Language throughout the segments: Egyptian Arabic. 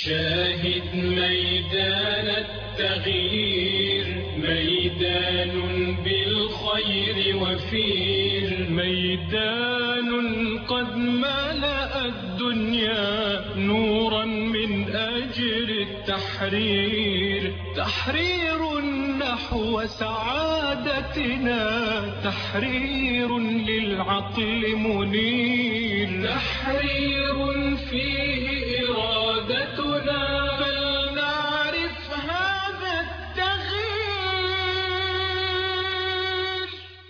شاهد ميدان التغيير ميدان بالخير وفير ميدان قد ملأ الدنيا نورا من أجل التحرير تحرير نحو سعادتنا تحرير للعقل منير تحرير فيه إرادتنا فلنعرف هذا التغيير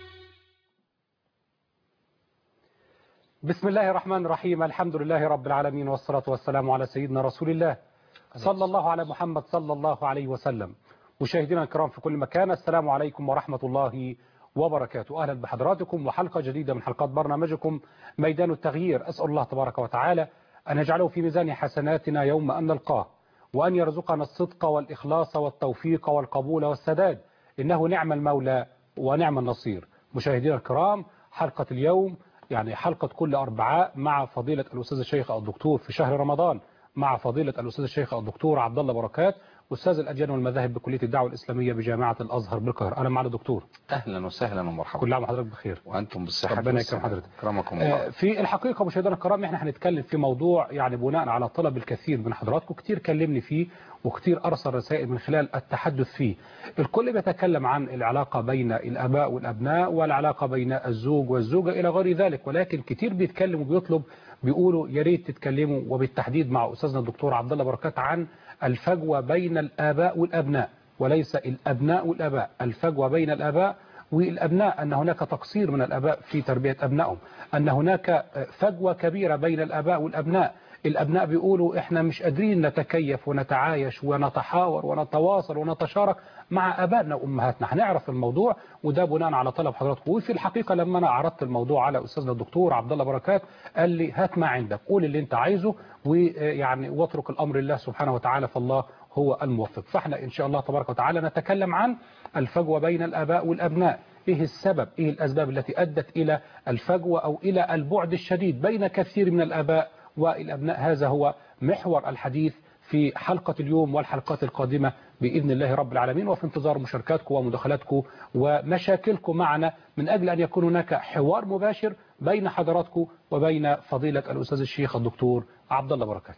بسم الله الرحمن الرحيم الحمد لله رب العالمين والصلاة والسلام على سيدنا رسول الله صلى الله على محمد صلى الله عليه وسلم مشاهدينا الكرام في كل مكان السلام عليكم ورحمة الله وبركاته أهلا بحضراتكم وحلقة جديدة من حلقات برنامجكم ميدان التغيير أسأل الله تبارك وتعالى أن يجعله في ميزان حسناتنا يوم أن نلقاه وأن يرزقنا الصدق والإخلاص والتوفيق والقبول والسداد إنه نعم المولى ونعم النصير مشاهدينا الكرام حلقة اليوم يعني حلقة كل أربعاء مع فضيلة الأستاذ الشيخ الدكتور في شهر رمضان مع فضيلة الأستاذ الشيخ الدكتور عبد الله بركات أستاذ الأديان والمذاهب بكلية الدعوة الإسلامية بجامعة الأزهر بالقاهرة أهلا معنا دكتور اهلا وسهلا ومرحبا كل عام وحضرتك بخير وانتم بالصحه ربنا والسلامة. يكرم حضرتك. اكرمكم آه، الله في الحقيقة مشاهدينا الكرام احنا هنتكلم في موضوع يعني بناء على طلب الكثير من حضراتكم كتير كلمني فيه وكتير أرسل رسائل من خلال التحدث فيه الكل بيتكلم عن العلاقة بين الآباء والأبناء والعلاقة بين الزوج والزوجة إلى غير ذلك ولكن كتير بيتكلم وبيطلب بيقولوا يا ريت تتكلموا وبالتحديد مع أستاذنا الدكتور عبد الله بركات عن الفجوة بين الآباء والأبناء وليس الأبناء والآباء الفجوة بين الآباء والأبناء أن هناك تقصير من الآباء في تربية أبنائهم أن هناك فجوة كبيرة بين الآباء والأبناء الأبناء بيقولوا إحنا مش قادرين نتكيف ونتعايش ونتحاور ونتواصل ونتشارك مع أبائنا وأمهاتنا هنعرف الموضوع وده بناء على طلب حضراتكم وفي الحقيقة لما أنا عرضت الموضوع على أستاذنا الدكتور عبد الله بركات قال لي هات ما عندك قول اللي أنت عايزه ويعني واترك الأمر لله سبحانه وتعالى فالله هو الموفق فاحنا إن شاء الله تبارك وتعالى نتكلم عن الفجوة بين الآباء والأبناء إيه السبب إيه الأسباب التي أدت إلى الفجوة أو إلى البعد الشديد بين كثير من الآباء والأبناء هذا هو محور الحديث في حلقة اليوم والحلقات القادمة بإذن الله رب العالمين وفي انتظار مشاركاتكم ومداخلاتكم ومشاكلكم معنا من أجل أن يكون هناك حوار مباشر بين حضراتكم وبين فضيلة الأستاذ الشيخ الدكتور عبد الله بركات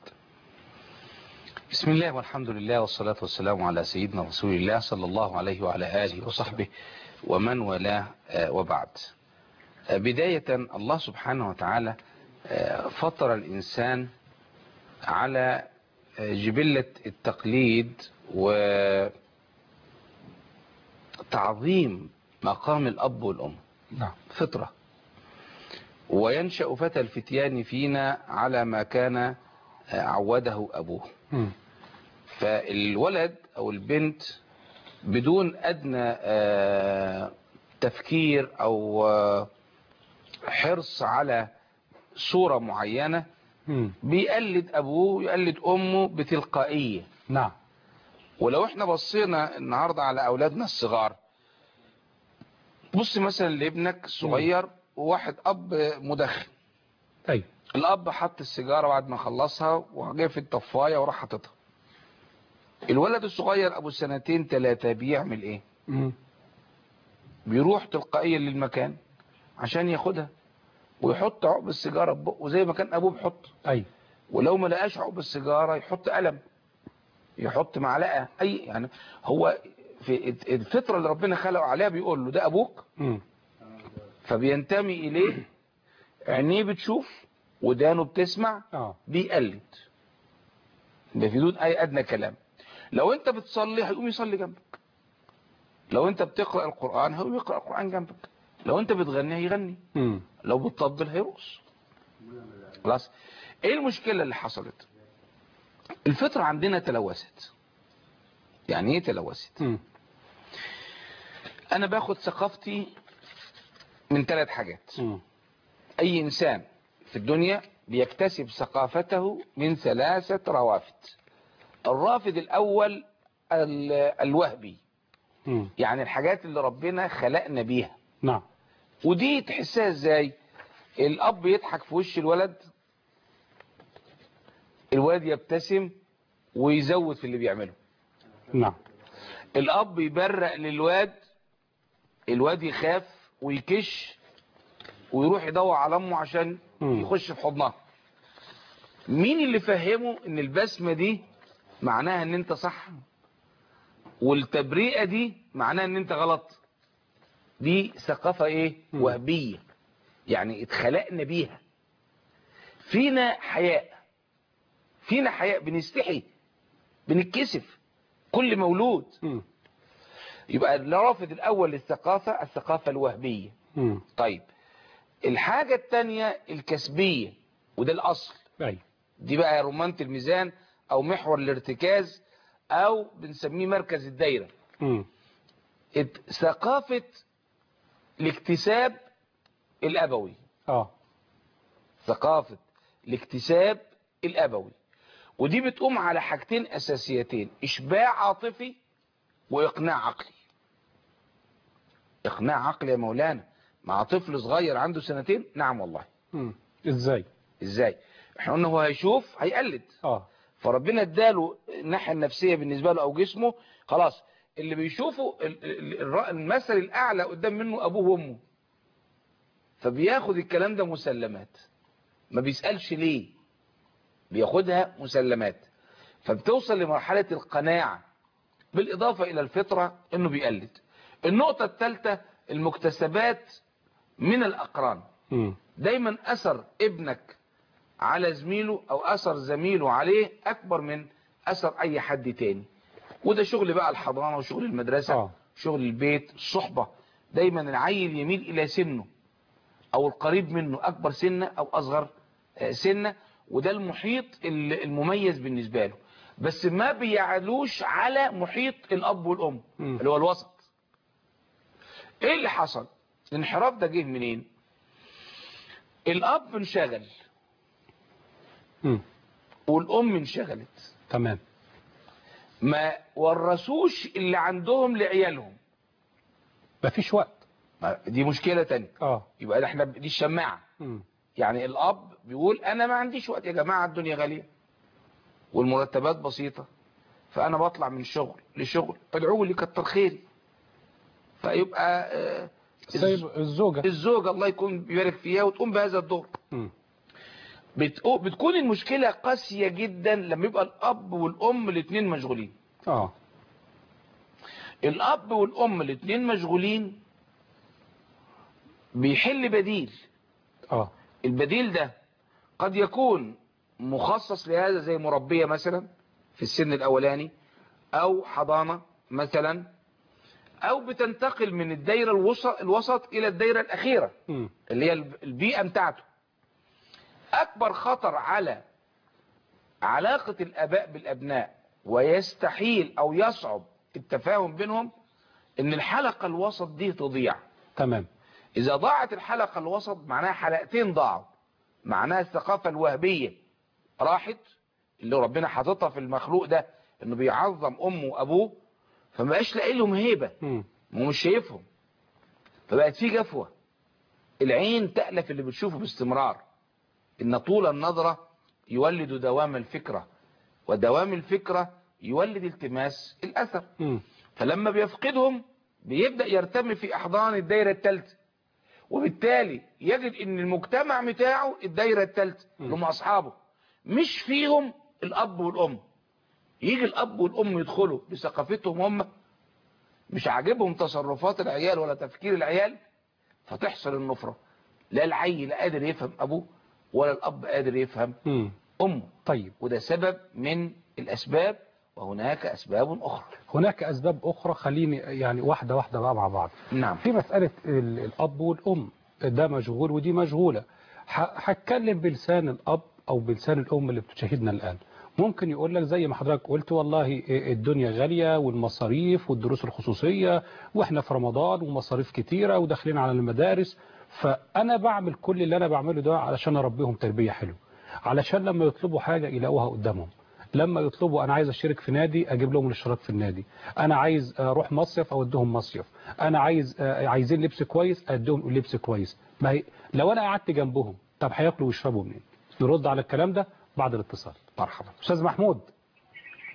بسم الله والحمد لله والصلاة والسلام على سيدنا رسول الله صلى الله عليه وعلى آله وصحبه ومن والاه آه، وبعد آه، بداية الله سبحانه وتعالى آه، فطر الإنسان على آه، جبلة التقليد وتعظيم مقام الأب والأم نعم فطرة وينشأ فتى الفتيان فينا على ما كان آه، عوده أبوه مم. فالولد أو البنت بدون أدنى آه، تفكير أو آه، حرص على صورة معينة مم. بيقلد أبوه يقلد أمه بتلقائية نعم ولو احنا بصينا النهاردة على أولادنا الصغار بص مثلا لابنك الصغير وواحد أب مدخن أي الأب حط السيجارة بعد ما خلصها وجاي في الطفاية وراح حاططها الولد الصغير أبو سنتين ثلاثة بيعمل إيه مم. بيروح تلقائيا للمكان عشان ياخدها ويحط عقب السيجارة في بقه زي ما كان أبوه بيحط أي ولو ما لقاش عقب السيجارة يحط قلم يحط معلقة أي يعني هو في الفطرة اللي ربنا خلقه عليها بيقول له ده أبوك مم. فبينتمي إليه عينيه بتشوف ودانه بتسمع آه بيقلد بدون اي ادنى كلام لو انت بتصلي هيقوم يصلي جنبك لو انت بتقرا القران هيقوم يقرا القران جنبك لو انت بتغني هيغني مم. لو بتطبل هيرقص خلاص ايه المشكله اللي حصلت الفطره عندنا تلوثت يعني ايه تلوثت مم. انا باخد ثقافتي من ثلاث حاجات مم. اي انسان في الدنيا بيكتسب ثقافته من ثلاثة روافد الرافد الاول ال- الوهبي مم. يعني الحاجات اللي ربنا خلقنا بيها نعم ودي تحسها ازاي الاب يضحك في وش الولد الولد يبتسم ويزود في اللي بيعمله نعم الاب يبرق للواد الواد يخاف ويكش ويروح يدور على امه عشان مم. يخش في حضنها مين اللي فهمه ان البسمة دي معناها ان انت صح والتبرئة دي معناها ان انت غلط دي ثقافة ايه مم. وهبية يعني اتخلقنا بيها فينا حياء فينا حياء بنستحي بنتكسف كل مولود مم. يبقى الرافد الاول للثقافة الثقافة الوهبية مم. طيب الحاجة التانية الكسبية وده الاصل أي دي بقى رمانة الميزان او محور الارتكاز او بنسميه مركز الدايرة مم. ات- ثقافة الاكتساب الابوي اه ثقافة الاكتساب الابوي ودي بتقوم على حاجتين اساسيتين اشباع عاطفي واقناع عقلي اقناع عقلي يا مولانا مع طفل صغير عنده سنتين نعم والله مم. ازاي ازاي احنا قلنا هو هيشوف هيقلد اه فربنا اداله الناحيه النفسيه بالنسبه له او جسمه خلاص اللي بيشوفه ال- ال- الر- المثل الاعلى قدام منه ابوه وامه فبياخد الكلام ده مسلمات ما بيسالش ليه بياخدها مسلمات فبتوصل لمرحله القناعه بالاضافه الى الفطره انه بيقلد النقطه الثالثه المكتسبات من الاقران مم. دايما اثر ابنك على زميله او اثر زميله عليه اكبر من اثر اي حد تاني وده شغل بقى الحضانة وشغل المدرسة آه. شغل البيت الصحبة دايما العيل يميل الى سنه او القريب منه اكبر سنة او اصغر آه، سنة وده المحيط ال- المميز بالنسبة له بس ما بيعلوش على محيط الاب والام مم. اللي هو الوسط ايه اللي حصل الانحراف ده جه منين الاب انشغل مم. والام انشغلت تمام ما ورثوش اللي عندهم لعيالهم مفيش وقت ما- دي مشكلة تانية اه يبقى ده احنا دي الشماعة مم. يعني الاب بيقول انا ما عنديش وقت يا جماعة الدنيا غالية والمرتبات بسيطة فانا بطلع من شغل لشغل ادعوا لي كتر خيري فيبقى آه، سايب الزوجة الزوجة الله يكون بيبارك فيها وتقوم بهذا الدور مم. بتقو- بتكون المشكلة قاسية جدا لما يبقى الاب والام الاثنين مشغولين اه الاب والام الاثنين مشغولين بيحل بديل اه البديل ده قد يكون مخصص لهذا زي مربية مثلا في السن الاولاني او حضانة مثلا او بتنتقل من الدايرة الوسط, الوسط الى الدايرة الاخيرة مم. اللي هي البيئة بتاعته اكبر خطر على علاقة الاباء بالابناء ويستحيل او يصعب التفاهم بينهم ان الحلقة الوسط دي تضيع تمام اذا ضاعت الحلقة الوسط معناها حلقتين ضاعوا معناها الثقافة الوهبية راحت اللي ربنا حاططها في المخلوق ده انه بيعظم امه وابوه فما بقاش لاقي لهم هيبة مم. ما مش شايفهم فبقت في جفوة العين تألف اللي بتشوفه باستمرار ان طول النظرة يولد دوام الفكرة ودوام الفكرة يولد التماس الاثر مم. فلما بيفقدهم بيبدأ يرتمي في احضان الدايرة الثالثة وبالتالي يجد ان المجتمع بتاعه الدايرة الثالثة اللي هم اصحابه مش فيهم الاب والام يجي الاب والام يدخلوا بثقافتهم هم مش عاجبهم تصرفات العيال ولا تفكير العيال فتحصل النفرة لا العيل قادر يفهم ابوه ولا الاب قادر يفهم مم. امه طيب وده سبب من الاسباب وهناك اسباب اخرى هناك أسباب أخرى خليني يعني واحدة واحدة بقى مع بعض نعم في مسألة ال- الأب والأم ده مشغول ودي مشغولة ح- هتكلم بلسان الأب أو بلسان الأم اللي بتشاهدنا الآن ممكن يقول لك زي ما حضرتك قلت والله الدنيا غالية والمصاريف والدروس الخصوصية وإحنا في رمضان ومصاريف كتيرة وداخلين على المدارس فأنا بعمل كل اللي أنا بعمله ده علشان أربيهم تربية حلوة علشان لما يطلبوا حاجة يلاقوها قدامهم لما يطلبوا انا عايز اشترك في نادي اجيب لهم الاشتراك في النادي انا عايز اروح مصيف اوديهم مصيف انا عايز آه، عايزين لبس كويس اديهم لبس كويس ما هي لو انا قعدت جنبهم طب هياكلوا ويشربوا منين نرد على الكلام ده بعد الاتصال مرحبا استاذ محمود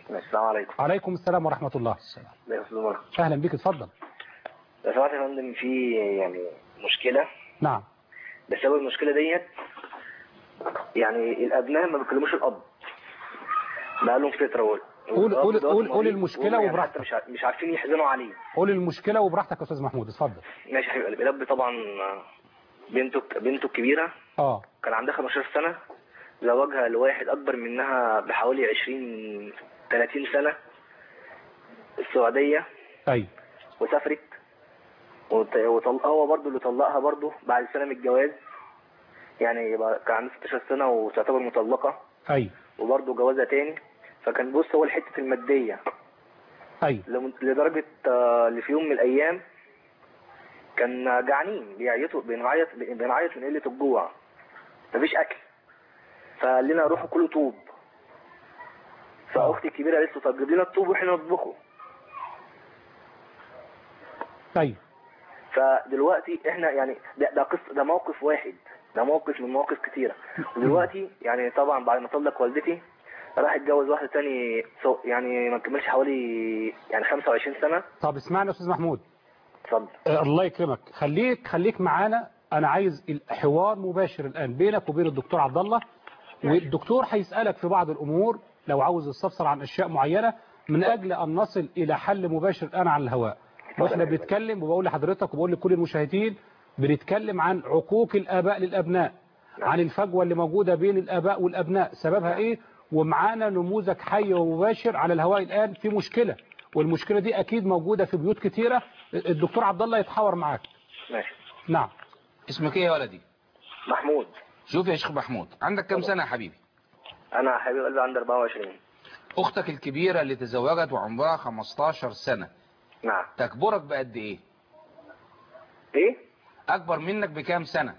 ماشي السلام عليكم عليكم السلام ورحمة الله يا استاذ عمر أهلا بك اتفضل لو سمحت يا فندم في يعني مشكله نعم بسبب المشكله ديت يعني الابناء ما بيكلموش الاب بقالهم فتره وال- قول- والأب قول- دوت قول- قول مريض، المشكلة وهم يعني وبراحتك. حتى مش ع- مش عارفين يحزنوا عليه قول المشكلة وبراحتك يا أستاذ محمود اتفضل ماشي يا حبيب قلبي الاب طبعا بنته بنته الكبيره اه كان عندها 15 سنه زوجها لواحد اكبر منها بحوالي 20 30 سنه السعوديه أيوه وسافرت وط- وطلقها هو برضه اللي طلقها برضه بعد سنه من الجواز يعني يبقى كان عندها 16 سنه وتعتبر مطلقه أيوه وبرضه جوازها تاني فكان بص هو الحته الماديه أيوه لم- لدرجه آه، اللي في يوم من الايام كان جعانين بيعيطوا بنعيط بنعيط من قله الجوع مفيش اكل فقال لنا روحوا كلوا طوب فاختي الكبيره قالت له طب جيب لنا الطوب واحنا نطبخه أيوه فدلوقتي احنا يعني ده ده قصه ده موقف واحد ده موقف من مواقف كتيره ودلوقتي يعني طبعا بعد ما طلق والدتي راح اتجوز واحده تاني سو- يعني ما كملش حوالي يعني 25 سنه طب اسمعنا يا أستاذ محمود اتفضل آه، الله يكرمك خليك خليك معانا انا عايز الحوار مباشر الان بينك وبين الدكتور عبد الله والدكتور هيسالك في بعض الامور لو عاوز يستفسر عن اشياء معينه من اجل ان نصل الى حل مباشر الان على الهواء واحنا بنتكلم وبقول لحضرتك وبقول لكل المشاهدين بنتكلم عن عقوق الاباء للابناء عن الفجوه اللي موجوده بين الاباء والابناء سببها ايه ومعانا نموذج حي ومباشر على الهواء الان في مشكله والمشكله دي اكيد موجوده في بيوت كتيره الدكتور عبد الله يتحاور معاك ماشي نعم اسمك ايه يا ولدي محمود شوف يا شيخ محمود عندك كم سنة يا حبيبي انا حبيب قلبي عندي 24 اختك الكبيرة اللي تزوجت وعمرها 15 سنة نعم تكبرك بقد ايه ايه اكبر منك بكام سنة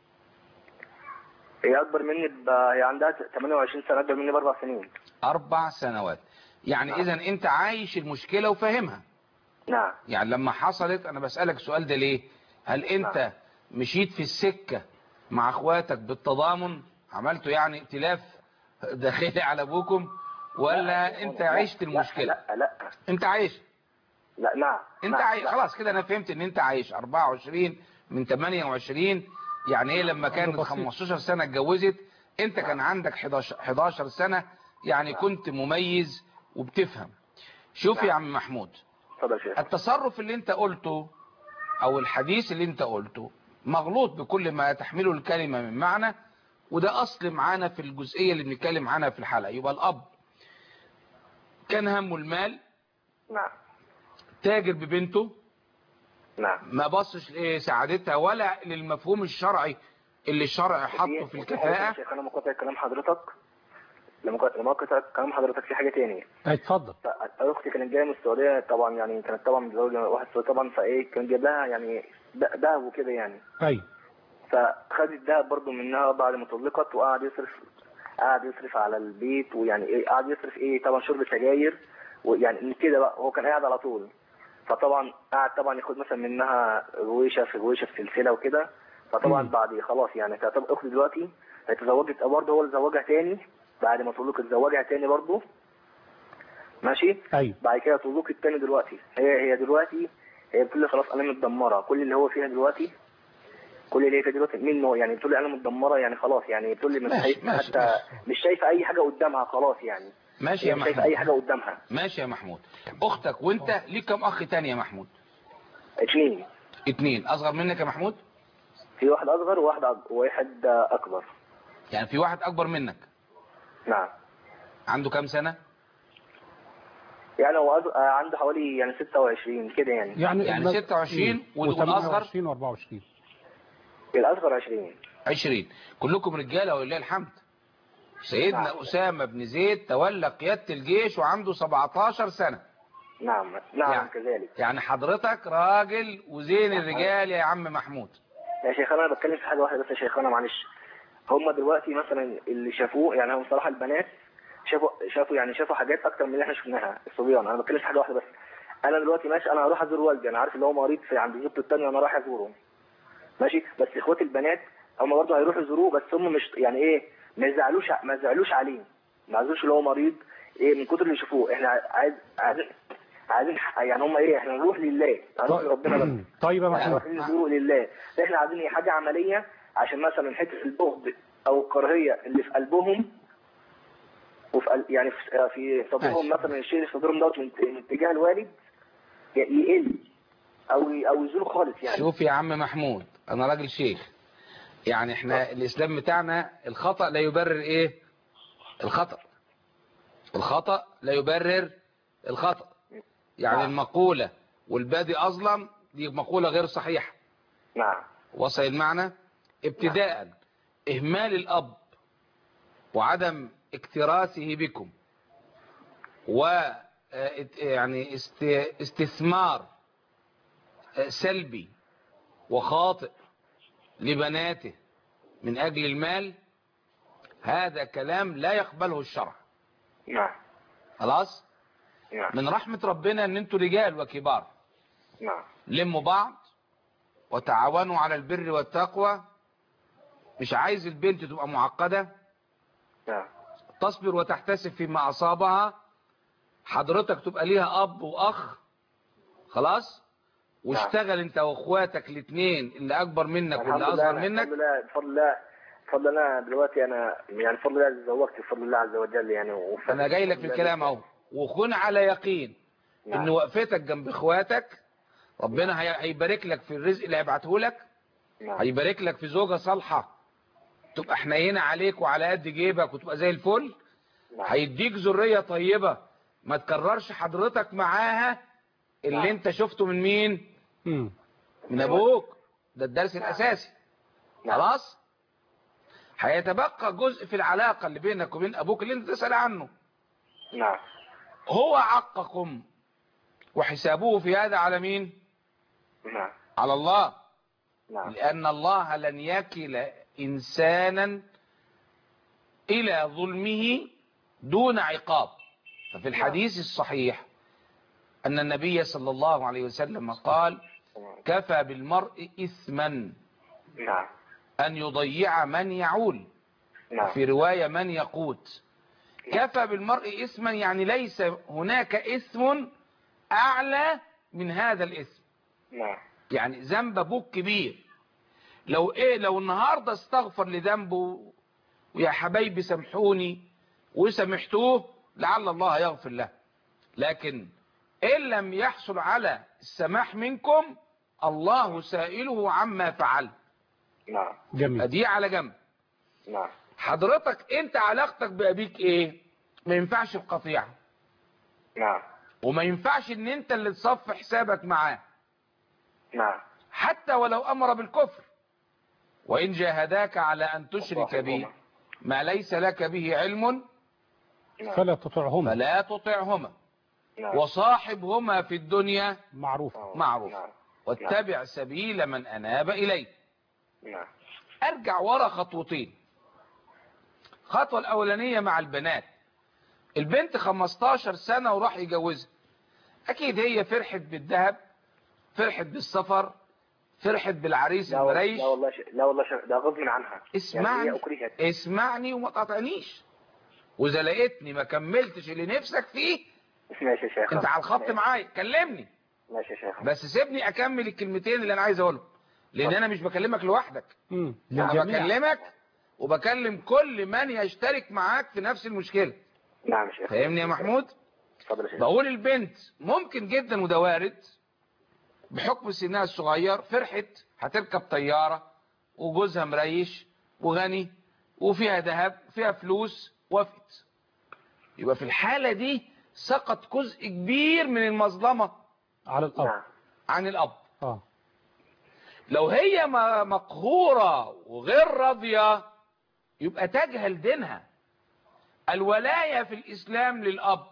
هي اكبر مني ب... هي عندها 28 سنه اكبر مني باربع سنين اربع سنوات يعني نعم. اذا انت عايش المشكلة وفاهمها نعم يعني لما حصلت انا بسألك السؤال ده ليه هل انت مشيت في السكة مع اخواتك بالتضامن عملتوا يعني ائتلاف داخلي على ابوكم ولا انت لا، عشت لا، المشكلة لا لا انت عايش لا نعم انت نعم، عايش لا. خلاص كده انا فهمت ان انت عايش 24 من 28 يعني ايه لما كانت بسيط. 15 سنة اتجوزت انت كان عندك 11 11 سنة يعني كنت مميز وبتفهم شوف يا عم محمود اتفضل يا شيخ التصرف اللي انت قلته او الحديث اللي انت قلته مغلوط بكل ما تحمله الكلمة من معنى وده اصل معانا في الجزئية اللي بنتكلم عنها في الحلقة يبقى الاب كان همه المال نعم تاجر ببنته نعم ما بصش لسعادتها ولا للمفهوم الشرعي اللي الشرع حطه في يا الكفاءة شيخ انا مقاطع كلام حضرتك لما قاطع- لما قاطع كلام حضرتك في حاجه تانية اتفضل اختي كانت جايه من السعوديه طبعا يعني كانت طبعا متزوجه واحد سعودي طبعا فايه كان جايب لها يعني د- دهب وكده يعني ايوه فخد الدهب برضه منها بعد ما طلقت وقعد يصرف قعد يصرف على البيت ويعني ايه قعد يصرف ايه طبعا شرب سجاير ويعني كده بقى هو كان قاعد على طول فطبعا قعد طبعا ياخد مثلا منها غويشه في غويشه في سلسله وكده فطبعا مم. بعد خلاص يعني تعتبر اختي دلوقتي اتزوجت برضه هو اللي زوجها تاني بعد ما طلقت اتزوجها تاني برضه ماشي ايوه بعد كده طلوق التاني دلوقتي هي هي دلوقتي هي بتقول لي خلاص انا متدمره كل اللي هو فيها دلوقتي كل اللي هي فيها دلوقتي منه يعني بتقول لي انا متدمره يعني خلاص يعني بتقول لي مش ماشي، شايفه ماشي، حتى ماشي. مش شايفه اي حاجه قدامها خلاص يعني ماشي هي يا مش شايفه محمود اي حاجه قدامها ماشي يا محمود اختك وانت ليك كم اخ تاني يا محمود اتنين اتنين اصغر منك يا محمود في واحد اصغر وواحد أك- وواحد اكبر يعني في واحد اكبر منك نعم عنده كام سنة يعني هو أز- عنده حوالي يعني 26 كده يعني يعني يعني الم- 26 والأصغر؟ و28 و24 الاصغر 20 20 كلكم رجالة ولله الحمد سيدنا نعم. أسامة بن زيد تولى قيادة الجيش وعنده 17 سنة نعم نعم يعني- كذلك يعني حضرتك راجل وزين الرجال يا عم محمود يا شيخنا انا بتكلم في حاجه واحده بس يا شيخنا معلش هم دلوقتي مثلا اللي شافوه يعني هم بصراحه البنات شافوا شافوا يعني شافوا حاجات اكتر من اللي احنا شفناها الصبيان انا بتكلم في حاجه واحده بس انا دلوقتي ماشي انا هروح ازور والدي انا عارف اللي هو مريض في عند زوجته الثانيه وانا رايح ازوره ماشي بس اخواتي البنات هم برضه هيروحوا يزوروه بس هم مش يعني ايه ما يزعلوش ما يزعلوش عليه ما يزعلوش اللي هو مريض ايه من كتر اللي يشوفوه احنا عايز عايزين عايزين يعني هم ايه احنا نروح لله هنروح لربنا بس طيب يا احنا محمود رايحين نروح لله احنا عايزين ايه حاجه عمليه عشان مثلا حته البغض او الكراهيه اللي في قلبهم وفي قل- يعني في في صدرهم ماشي. مثلا الشيء اللي في صدرهم دوت من من تجاه الوالد ي- يقل او ي- او يزول خالص يعني شوف يا عم محمود انا راجل شيخ يعني احنا الاسلام بتاعنا الخطأ لا يبرر ايه الخطأ الخطأ لا يبرر الخطأ يعني نعم. المقولة والبادي اظلم دي مقولة غير صحيحة نعم وصل المعنى ابتداء اهمال الاب وعدم اكتراثه بكم و آه، ات- يعني است- استثمار آه، سلبي وخاطئ لبناته من اجل المال هذا كلام لا يقبله الشرع نعم خلاص نعم من رحمة ربنا ان انتوا رجال وكبار نعم لموا بعض وتعاونوا على البر والتقوى مش عايز البنت تبقى معقدة نعم تصبر وتحتسب فيما أصابها حضرتك تبقى ليها أب وأخ خلاص واشتغل انت واخواتك الاثنين اللي أكبر منك الحمد واللي لله أصغر أنا منك بفضل الله بفضل الله بفضل الله دلوقتي انا يعني بفضل الله تزوجت بفضل الله عز وجل يعني وف- أنا جاي لك في الكلام أهو وكن على يقين نعم. إن وقفتك جنب إخواتك ربنا هي- هيبارك لك في الرزق اللي هيبعته لك نعم هيبارك لك في زوجة صالحة تبقى حنينة عليك وعلى قد جيبك وتبقى زي الفل نعم. هيديك ذرية طيبة ما تكررش حضرتك معاها اللي نعم. انت شفته من مين مم. من ابوك ده الدرس الاساسي نعم. خلاص هيتبقى جزء في العلاقة اللي بينك وبين ابوك اللي انت تسأل عنه نعم هو عقكم وحسابه في هذا على مين نعم على الله نعم لأن الله لن يكل إنسانا إلى ظلمه دون عقاب ففي الحديث الصحيح أن النبي صلى الله عليه وسلم قال كفى بالمرء إثما نعم أن يضيع من يعول نعم في رواية من يقوت كفى بالمرء إثما يعني ليس هناك إثم أعلى من هذا الإثم نعم يعني ذنب ابوك كبير لو ايه لو النهارده استغفر لذنبه ويا حبايبي سامحوني وسامحتوه لعل الله يغفر له لكن ان لم يحصل على السماح منكم الله سائله عما فعل نعم جميل ادي على جنب نعم حضرتك انت علاقتك بابيك ايه ما ينفعش القطيعه نعم وما ينفعش ان انت اللي تصفي حسابك معاه نعم حتى ولو أمر بالكفر وإن جاهداك على أن تشرك به ما ليس لك به علم فلا تطعهما فلا تطعهما نعم وصاحبهما في الدنيا معروف معروف نعم واتبع سبيل من أناب إليه نعم أرجع ورا خطوتين خطوة الأولانية مع البنات البنت 15 سنة وراح يجوزها أكيد هي فرحت بالذهب فرحت بالسفر فرحت بالعريس لا والله المريش لا والله ش... لا والله ش... ده غصب عنها اسمعني يعني هي أكرهت اسمعني وما تقاطعنيش واذا لقيتني ما كملتش اللي نفسك فيه ماشي يا شيخ انت على الخط معايا كلمني ماشي يا شيخ بس سيبني اكمل الكلمتين اللي انا عايز اقولهم لان انا مش بكلمك لوحدك مم. انا للجميع. بكلمك وبكلم كل من يشترك معاك في نفس المشكله نعم يا شيخ فاهمني يا محمود اتفضل يا شيخ بقول البنت ممكن جدا وده وارد بحكم سنها الصغير فرحت هتركب طيارة وجوزها مريش وغني وفيها ذهب فيها فلوس وافقت يبقى في الحالة دي سقط جزء كبير من المظلمة على الأرض نعم عن الأب اه لو هي م- مقهورة وغير راضية يبقى تجهل دينها الولاية في الإسلام للأب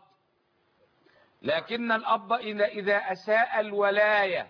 لكن الأب إذا إذا أساء الولاية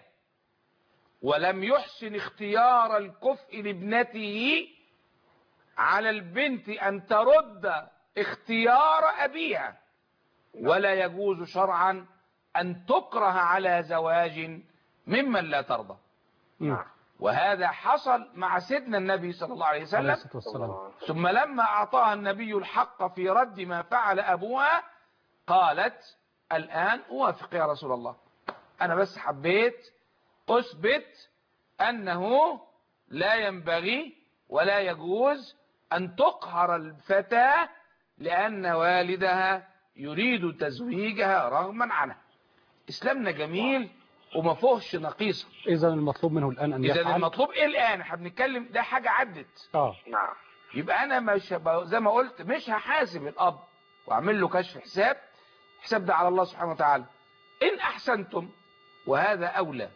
ولم يحسن اختيار الكفء لابنته على البنت أن ترد اختيار أبيها ولا يجوز شرعا أن تكره على زواج ممن لا ترضى مم. وهذا حصل مع سيدنا النبي صلى الله عليه عليه وسلم الصلاة والسلام ثم لما أعطاها النبي الحق في رد ما فعل أبوها قالت الآن أوافق يا رسول الله أنا بس حبيت أثبت أنه لا ينبغي ولا يجوز أن تقهر الفتاة لأن والدها يريد تزويجها رغما عنها إسلامنا جميل وما فيهوش نقيصة إذا المطلوب منه الآن أن إذا يفعل المطلوب إيه الآن احنا بنتكلم ده حاجة عدت آه نعم يبقى أنا مش هبقى- زي ما قلت مش هحاسب الأب وأعمل له كشف حساب حساب ده على الله سبحانه وتعالى إن أحسنتم وهذا أولى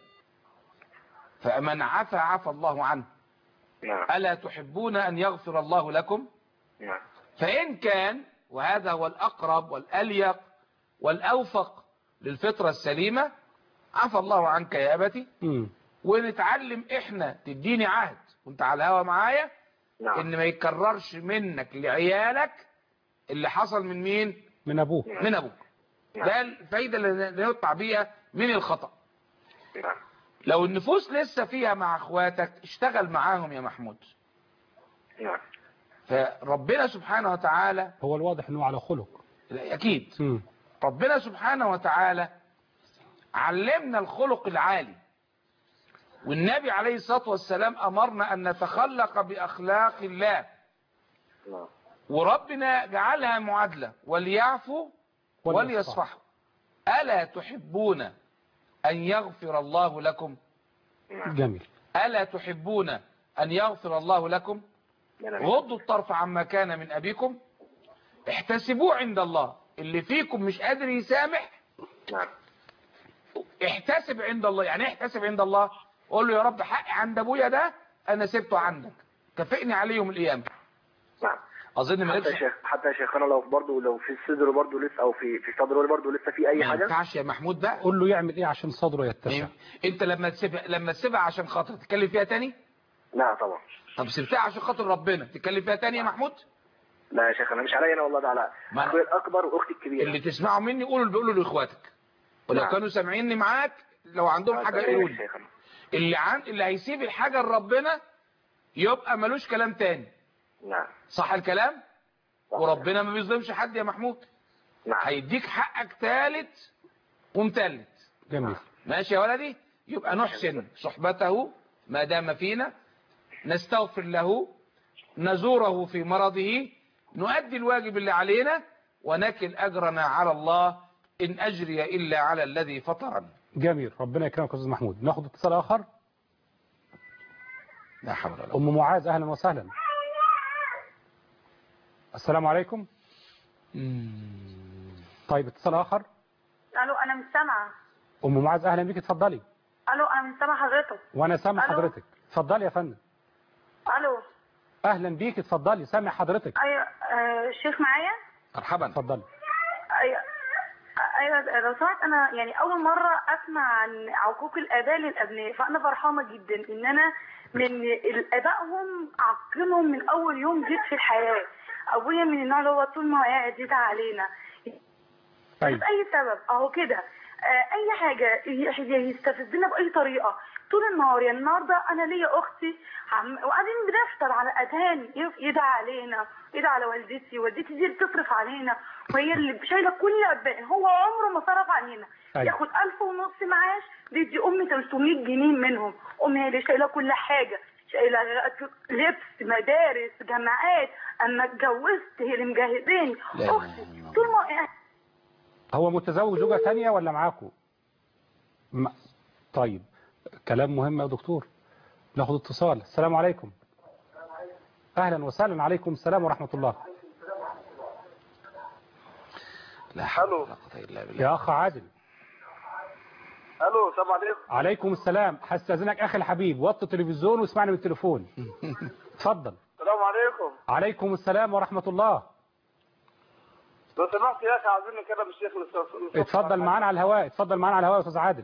فمن عفى عفى الله عنه نعم ألا تحبون أن يغفر الله لكم نعم فإن كان وهذا هو الأقرب والأليق والأوفق للفطرة السليمة عفى الله عنك يا أبتي مم. ونتعلم إحنا تديني عهد وانت على الهوا معايا نعم إن ما يتكررش منك لعيالك اللي حصل من مين من أبوه من أبوك ده الفايدة اللي نقطع بيها من الخطأ نعم لو النفوس لسه فيها مع اخواتك اشتغل معاهم يا محمود نعم فربنا سبحانه وتعالى هو الواضح أنه على خلق أكيد مم. ربنا سبحانه وتعالى علمنا الخلق العالي والنبي عليه الصلاة والسلام أمرنا أن نتخلق بأخلاق الله نعم وربنا جعلها معادلة وليعفوا وليصفحوا ألا تحبون أن يغفر الله لكم جميل ألا تحبون أن يغفر الله لكم نعم غضوا الطرف عما كان من أبيكم احتسبوه عند الله اللي فيكم مش قادر يسامح نعم احتسب عند الله يعني ايه احتسب عند الله قول له يا رب حقي عند ابويا ده انا سبته عندك كافئني عليه يوم القيامه نعم اظن حتى يا مالكش شيخ حتى يا شيخنا لو برضه لو في الصدر برضه لسه او في في صدره برضه لسه في اي ما حاجه ينفعش يا محمود بقى قول له يعمل إيه عشان صدره يتسع انت لما تسيبها لما تسيبها عشان خاطر تتكلم فيها تاني لا طبعا طب سبتها عشان خاطر ربنا تتكلم فيها تاني يا محمود لا يا شيخ انا مش عليا انا والله ده على ما أنا- اخويا الاكبر واختي الكبيره اللي تسمعوا مني قولوا اللي بيقولوا لاخواتك ولو نعم. كانوا سامعيني معاك لو عندهم حاجه تمام يا يقولوا شيخنا. اللي عن اللي هيسيب الحاجه لربنا يبقى ملوش كلام تاني نعم صح الكلام صح. وربنا ما بيظلمش حد يا محمود نعم هيديك حقك ثالث ومثلث جميل ماشي يا ولدي يبقى نحسن صحبته ما دام فينا نستغفر له نزوره في مرضه نؤدي الواجب اللي علينا ونكل أجرنا على الله إن أجري إلا على الذي فطرني جميل ربنا يكرمك يا أستاذ محمود ناخد اتصال آخر لا حول ولا قوة أم معاذ أهلا وسهلا السلام عليكم طيب اتصال آخر الو انا مش سامعه أم معاذ أهلا بيك اتفضلي الو انا مش سامعه حضرتك وأنا سامع ألو. حضرتك اتفضلي يا فندم الو أهلا بيك اتفضلي سامع حضرتك ايوه آه، الشيخ معايا مرحبا اتفضلي ايوه ايوه لو سمحت انا يعني اول مره اسمع عن عقوق الاباء للابناء فانا فرحانه جدا ان انا من ابائهم عاقلهم من اول يوم جيت في الحياه ابويا من النوع اللي هو طول ما هو قاعد يدعي علينا طيب بأي سبب اهو كده آه، اي حاجه ي- يستفزنا باي طريقه طول النهار يعني النهارده انا ليا اختي عم وقاعدين بنفطر على اذان يف- يدعي علينا يدعي على والدتي والدتي دي اللي بتصرف علينا وهي اللي شايله كل أبان هو عمره ما صرف علينا أيوة. ياخد ألف ونص معاش بيدي امي 300 جنيه منهم امي هي اللي شايله كل حاجه شايله لبس مدارس جامعات اما اتجوزت هي اللي مجهزاني لا إله اختي إلا الله. طول ما هو متزوج زوجة تانية ولا معاكم ما... طيب كلام مهم يا دكتور ناخد اتصال السلام عليكم اهلا وسهلا عليكم السلام ورحمة الله لا حول ولا قوة إلا بالله يا اخ عادل الو السلام عليكم عليكم السلام هستاذنك اخي الحبيب وطي التلفزيون واسمعني من التليفون اتفضل السلام عليكم عليكم السلام ورحمة الله لو سمحت يا اخي عايزين نكلم الشيخ للصف- اتفضل معانا على الهواء اتفضل معانا على الهواء يا استاذ عادل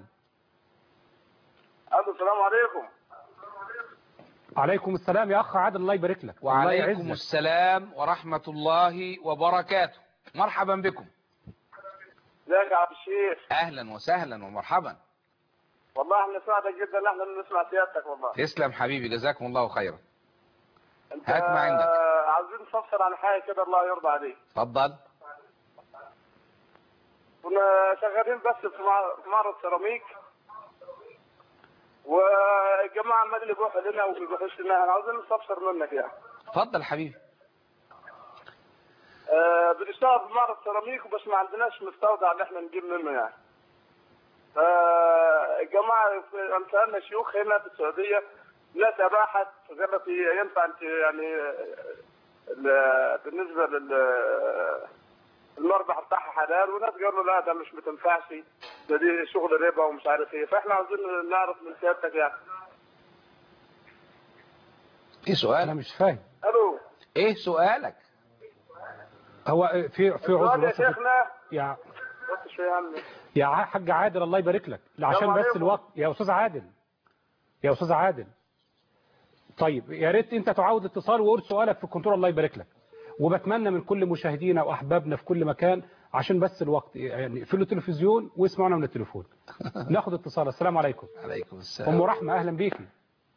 الو السلام عليكم عليكم السلام يا اخ عادل الله يبارك لك الله وعليكم يعزك. السلام ورحمة الله وبركاته مرحبا بكم ازيك يا عبد الشيخ أهلا وسهلا ومرحبا والله احنا سعداء جدا ان احنا نسمع سيادتك والله تسلم حبيبي جزاكم الله خيرا انت هات ما عندك. عايزين نفصل عن حاجه كده الله يرضى عليك اتفضل كنا شغالين بس في مع- في معرض سيراميك والجماعه عمال يبيعوا لنا وبيبيعوش لنا انا عاوزين نستفسر منك يعني اتفضل حبيبي آه بنشتغل في معرض سيراميك وبس ما عندناش مستودع اللي احنا نجيب منه يعني فالجماعه في- أنا سالنا شيوخ هنا في السعوديه ناس اباحت قالت ينفع انت يعني آه، ال- بالنسبه لل المربح بتاعها حلال وناس قالوا لا ده مش بتنفعش ده دي شغل ربا ومش عارف ايه فاحنا عاوزين نعرف من سيادتك يعني ايه انا سؤالك مش فاهم الو ايه ايه سؤالك هو في في السؤال عذر يا بس في- شيخنا يا بس شويه يا عمي يا حاج عادل الله يبارك لك عشان السلام بس عليكم. الوقت يا استاذ عادل يا استاذ عادل طيب يا ريت انت تعاود اتصال وقول سؤالك في الكنترول الله يبارك لك وبتمنى من كل مشاهدينا واحبابنا في كل مكان عشان بس الوقت يعني اقفلوا التلفزيون واسمعونا من التليفون ناخد اتصال السلام عليكم عليكم السلام ام رحمه اهلا بيكي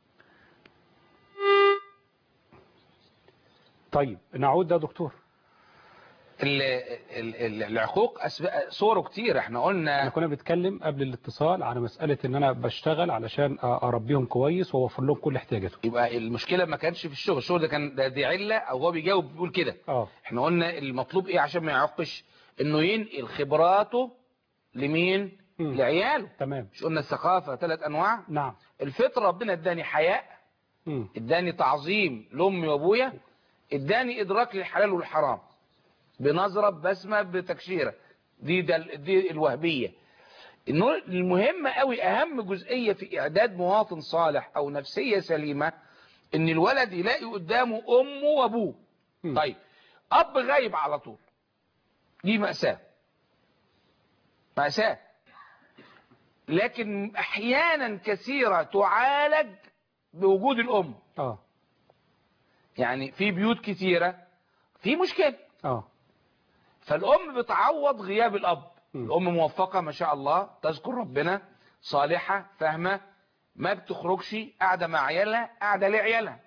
طيب نعود يا دكتور ال- ال- ال- العقوق أسب- صوره كتير احنا احنا قلنا كنا بنتكلم قبل الاتصال على مسألة ان انا بشتغل علشان اربيهم كويس واوفر لهم كل احتياجاتهم يبقى المشكله ما كانش في الشغل الشغل ده كان ده دي عله او هو بيجاوب بيقول كده اه احنا قلنا المطلوب ايه عشان ما يعقش انه ينقل خبراته لمين مم. لعياله تمام مش قلنا الثقافه ثلاث انواع نعم الفطره ربنا اداني حياء مم. اداني تعظيم لامي وابويا اداني ادراك للحلال والحرام بنظره ببسمه بتكشيره دي ده دي الوهبيه النوع- المهم قوي اهم جزئيه في اعداد مواطن صالح او نفسيه سليمه ان الولد يلاقي قدامه امه وابوه مم. طيب اب غايب على طول دي مأساة مأساة لكن احيانا كثيرة تعالج بوجود الام اه يعني في بيوت كثيرة في مشكلة اه فالام بتعوض غياب الاب مم. الام موفقة ما شاء الله تذكر ربنا صالحة فاهمة ما بتخرجش قاعدة مع عيالها قاعدة لعيالها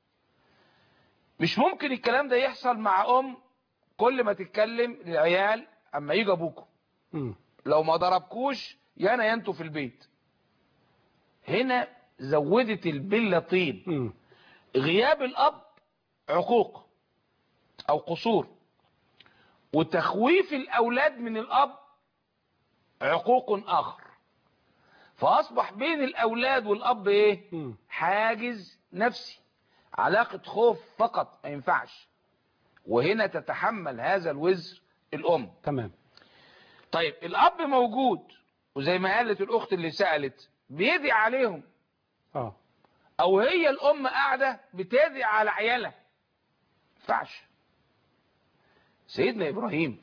مش ممكن الكلام ده يحصل مع ام كل ما تتكلم للعيال اما يجي ابوكم مم. لو ما ضربكوش يا انا يا انتوا في البيت هنا زودت البلة طين مم. غياب الاب عقوق او قصور وتخويف الاولاد من الاب عقوق اخر فاصبح بين الاولاد والاب ايه مم. حاجز نفسي علاقة خوف فقط ما ينفعش وهنا تتحمل هذا الوزر الام تمام طيب الاب موجود وزي ما قالت الاخت اللي سألت بيدعي عليهم اه او هي الام قاعدة بتدعي على عيالها ينفعش سيدنا ابراهيم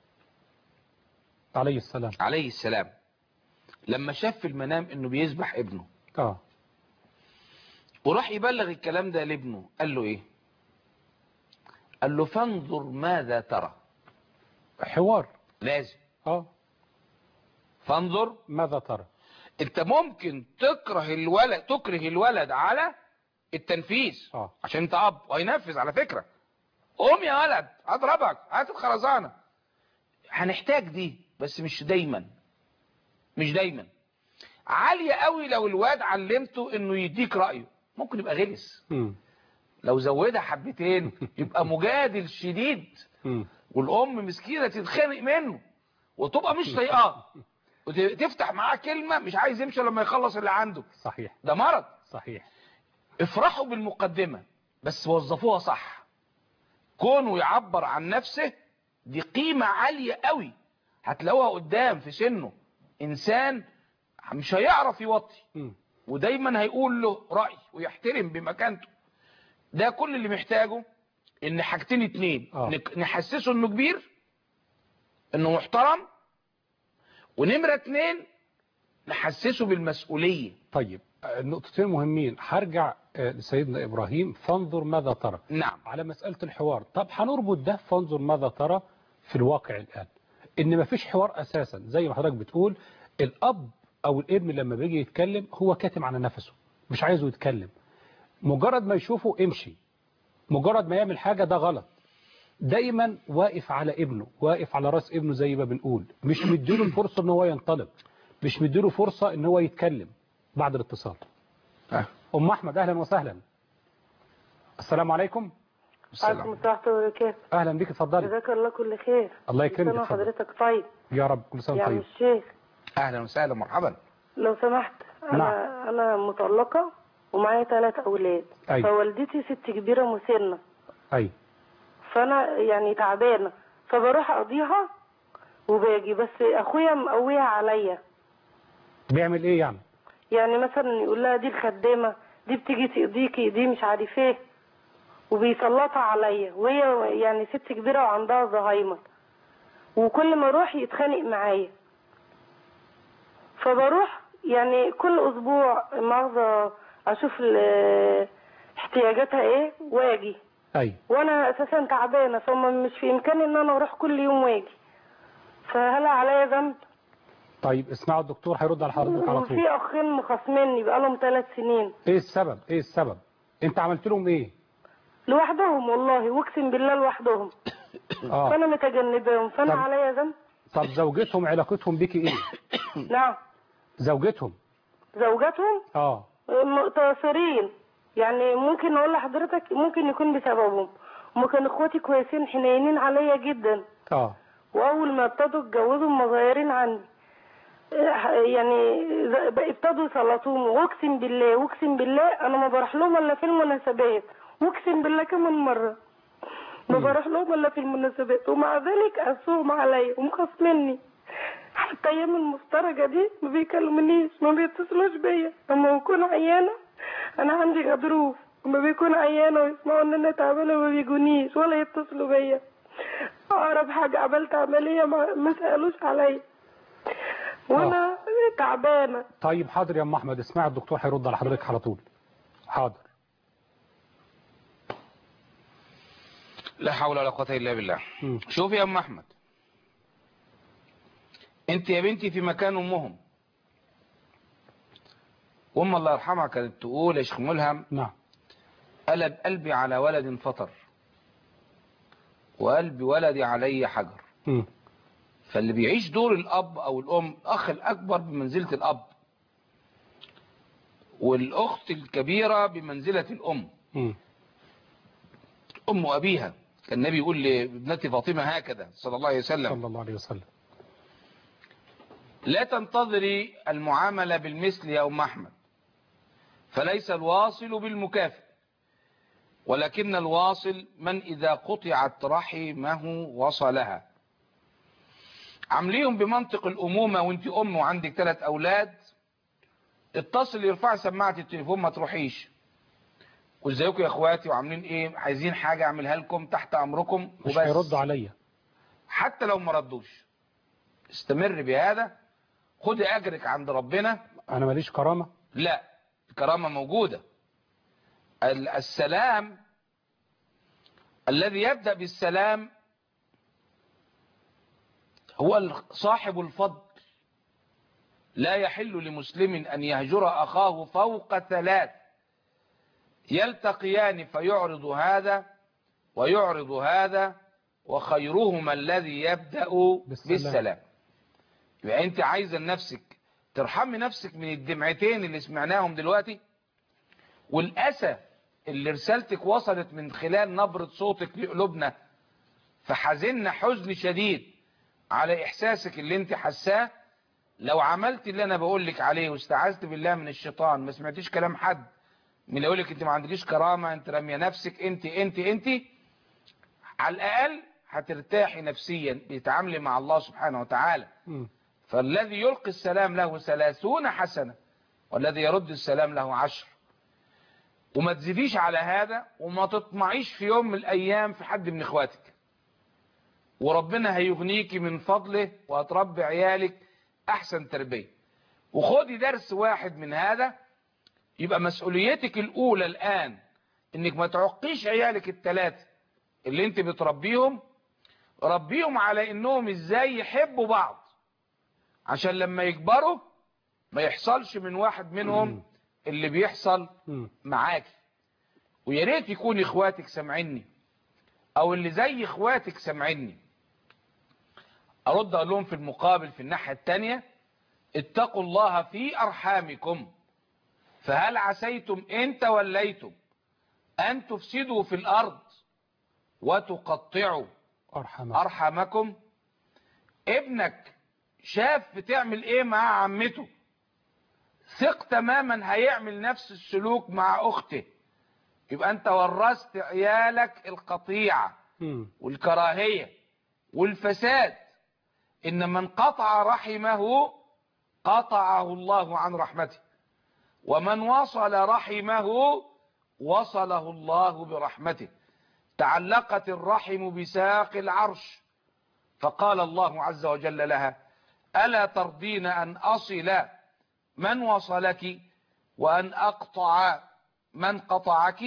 عليه السلام عليه السلام لما شاف في المنام انه بيذبح ابنه اه وراح يبلغ الكلام ده لابنه قال له ايه قال له فانظر ماذا ترى حوار لازم اه فانظر ماذا ترى انت ممكن تكره الولد تكره الولد على التنفيذ اه عشان انت اب وهينفذ على فكرة قوم يا ولد اضربك هات الخرزانة هنحتاج دي بس مش دايما مش دايما عالية قوي لو الواد علمته انه يديك رأيه ممكن يبقى غلس مم. لو زودها حبتين يبقى مجادل شديد مم. والام مسكينة تتخنق منه وتبقى مش طايقاه وتفتح معاه كلمة مش عايز يمشي لما يخلص اللي عنده صحيح ده مرض صحيح افرحوا بالمقدمة بس وظفوها صح كونه يعبر عن نفسه دي قيمة عالية قوي هتلاقوها قدام في سنه انسان مش هيعرف يوطي مم. ودايما هيقول له رأي ويحترم بمكانته ده كل اللي محتاجه ان حاجتين اتنين آه. نك- نحسسه انه كبير انه محترم ونمرة اتنين نحسسه بالمسؤولية طيب آه، نقطتين مهمين هرجع آه، لسيدنا ابراهيم فانظر ماذا ترى نعم على مسألة الحوار طب هنربط ده فانظر ماذا ترى في الواقع الآن إن مفيش حوار أساسا زي ما حضرتك بتقول الأب أو الابن لما بيجي يتكلم هو كاتم على نفسه مش عايزه يتكلم مجرد ما يشوفه امشي مجرد ما يعمل حاجة ده غلط دايما واقف على ابنه واقف على راس ابنه زي ما بنقول مش مديله الفرصة ان هو ينطلق مش مديله فرصة ان هو يتكلم بعد الاتصال آه. ام احمد اهلا وسهلا السلام عليكم السلام. عليكم السلام وبركاته اهلا بك اتفضلي جزاك الله كل خير الله كل يكرمك سنة اتفضل. وحضرتك طيب يا رب كل سنه يا وانت عم طيب الشيخ اهلا وسهلا مرحبا لو سمحت انا انا مطلقة ومعايا ثلاث اولاد أيوة. فوالدتي ست كبيرة مسنة اي فانا يعني تعبانة فبروح اقضيها وباجي بس اخويا مقويها عليا بيعمل ايه يعني يعني مثلا يقول لها دي الخدامة دي بتيجي تقضيكي دي مش عارف ايه وبيسلطها عليا وهي يعني ست كبيرة وعندها زهايمر وكل ما اروح يتخانق معايا فبروح يعني كل اسبوع مؤاخذة اشوف ال- احتياجاتها ايه واجي اي وانا اساسا تعبانة فما مش في امكاني ان انا اروح كل يوم واجي فهل عليا ذنب طيب اسمعوا الدكتور هيرد على حضرتك على طول وفي اخين مخاصميني بقالهم ثلاث سنين ايه السبب ايه السبب انت عملت لهم ايه لوحدهم والله واقسم بالله لوحدهم اه فانا متجنباهم فانا طب- عليا ذنب طب زوجتهم علاقتهم بيكي ايه نعم زوجتهم زوجاتهم اه متاثرين يعني ممكن اقول لحضرتك ممكن يكون بسببهم هما كانوا اخواتي كويسين حنينين عليا جدا اه واول ما ابتدوا اتجوزوا هما صغيرين عني إيه، يعني ز- ابتدوا يسلطوني واقسم بالله واقسم بالله انا ما بروح لهم الا في المناسبات واقسم بالله كمان مره ما بروح لهم الا في المناسبات ومع ذلك قسوهم عليا ومخاصميني حتى ايام المفترجه دي ما بيكلمونيش ما بيتصلوش بيا لما بكون عيانه انا عندي غضروف لما بيكون عيانه ويسمعوا ان انا تعبانه ما بيجونيش ولا يتصلوا بيا اقرب حاجه عملت عمليه ما, ما سالوش عليا وانا تعبانه طيب حاضر يا ام احمد اسمع الدكتور هيرد على حضرتك على طول حاضر لا حول ولا قوة الا بالله مم. شوف يا ام احمد انت يا بنتي في مكان امهم وام الله يرحمها كانت تقول يا شيخ ملهم نعم قلب قلبي على ولد فطر وقلب ولدي علي حجر مم. فاللي بيعيش دور الاب او الام الاخ الاكبر بمنزلة الاب والاخت الكبيرة بمنزلة الام مم. ام ابيها كان النبي يقول لابنتي فاطمة هكذا صلى الله عليه وسلم صلى الله عليه وسلم لا تنتظري المعاملة بالمثل يا أم أحمد فليس الواصل بالمكافئ ولكن الواصل من إذا قطعت رحمه وصلها عامليهم بمنطق الأمومة وانت أم وعندك ثلاث أولاد اتصل يرفع سماعة التليفون ما تروحيش وازيكم يا اخواتي وعاملين ايه عايزين حاجة اعملها لكم تحت امركم مش هيردوا عليا حتى لو ما ردوش استمر بهذا خد اجرك عند ربنا انا ماليش كرامة لا الكرامة موجودة ال- السلام الذي يبدأ بالسلام هو ال- صاحب الفضل لا يحل لمسلم أن يهجر أخاه فوق ثلاث يلتقيان فيعرض هذا ويعرض هذا وخيرهما الذي يبدأ بالسلام. بالسلام, بالسلام. يبقى انت عايزه نفسك ترحمي نفسك من الدمعتين اللي سمعناهم دلوقتي والأسى اللي رسالتك وصلت من خلال نبرة صوتك لقلوبنا فحزنا حزن شديد على إحساسك اللي انت حساه لو عملت اللي انا بقول لك عليه واستعذت بالله من الشيطان ما سمعتيش كلام حد من اللي يقول لك انت ما عندكيش كرامة انت راميه نفسك انت انت انت على الأقل هترتاحي نفسيا بتعاملي مع الله سبحانه وتعالى مم. فالذي يلقي السلام له ثلاثون حسنة والذي يرد السلام له عشر وما تزيديش على هذا وما تطمعيش في يوم من الأيام في حد من إخواتك وربنا هيغنيكي من فضله وهتربي عيالك أحسن تربية وخدي درس واحد من هذا يبقى مسؤوليتك الأولى الآن إنك ما تعقيش عيالك الثلاثة اللي انت بتربيهم ربيهم على إنهم إزاي يحبوا بعض عشان لما يكبروا ما يحصلش من واحد منهم اللي بيحصل مم. معاك ويا ريت يكون اخواتك سامعيني او اللي زي اخواتك سامعيني ارد اقول لهم في المقابل في الناحية التانية اتقوا الله في ارحامكم فهل عسيتم ان توليتم ان تفسدوا في الارض وتقطعوا ارحم ارحمكم ابنك شاف بتعمل ايه مع عمته ثق تماما هيعمل نفس السلوك مع اخته يبقى انت ورثت عيالك القطيعة مم. والكراهية والفساد ان من قطع رحمه قطعه الله عن رحمته ومن وصل رحمه وصله الله برحمته تعلقت الرحم بساق العرش فقال الله عز وجل لها ألا ترضين أن أصل من وصلك وأن أقطع من قطعك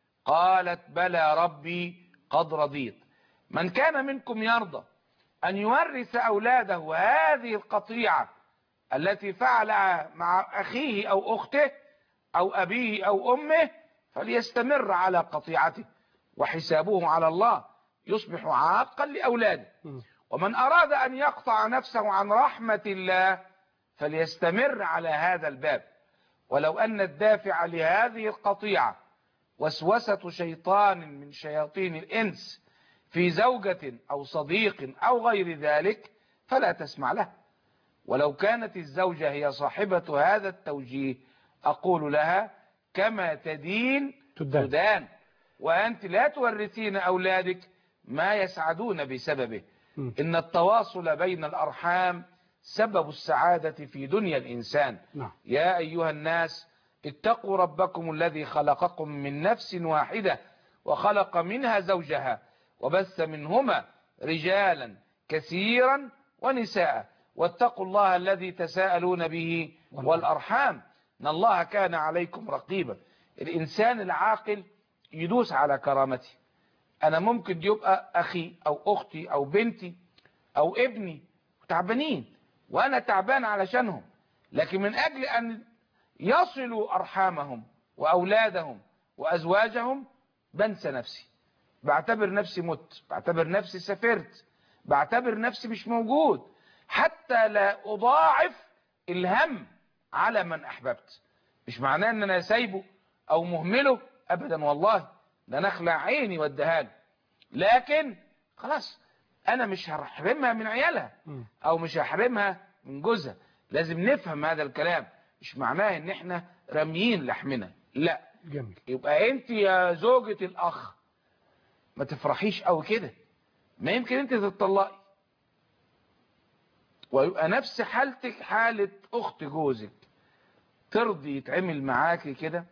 قالت بلى ربي قد رضيت من كان منكم يرضى أن يورث أولاده هذه القطيعة التي فعلها مع أخيه أو أخته أو أبيه أو أمه فليستمر على قطيعته وحسابه على الله يصبح عاقا لأولاده مم. ومن أراد أن يقطع نفسه عن رحمة الله فليستمر على هذا الباب ولو أن الدافع لهذه القطيعة وسوسة شيطان من شياطين الإنس في زوجة أو صديق أو غير ذلك فلا تسمع له ولو كانت الزوجة هي صاحبة هذا التوجيه أقول لها كما تدين تدان. تدان وأنت لا تورثين أولادك ما يسعدون بسببه مم. إن التواصل بين الأرحام سبب السعادة في دنيا الإنسان نعم يا أيها الناس اتقوا ربكم الذي خلقكم من نفس واحدة وخلق منها زوجها وبث منهما رجالا كثيرا ونساء واتقوا الله الذي تساءلون به والأرحام إن الله كان عليكم رقيبا الإنسان العاقل يدوس على كرامته أنا ممكن يبقى أخي أو أختي أو بنتي أو ابني تعبانين وأنا تعبان علشانهم لكن من أجل أن يصلوا أرحامهم وأولادهم وأزواجهم بنسى نفسي بعتبر نفسي مت بعتبر نفسي سافرت بعتبر نفسي مش موجود حتى لا أضاعف الهم على من أحببت مش معناه أن أنا سايبه أو مهمله أبدا والله ده أنا أخلع عيني واديها له لكن خلاص أنا مش هحرمها من عيالها مم. او مش هحرمها من جوزها لازم نفهم هذا الكلام مش معناه ان احنا راميين لحمنا لا جميل يبقى انت يا زوجة الاخ ما تفرحيش قوي كده ما يمكن انت تتطلقي ويبقى نفس حالتك حالة اخت جوزك ترضي يتعمل معاكي كده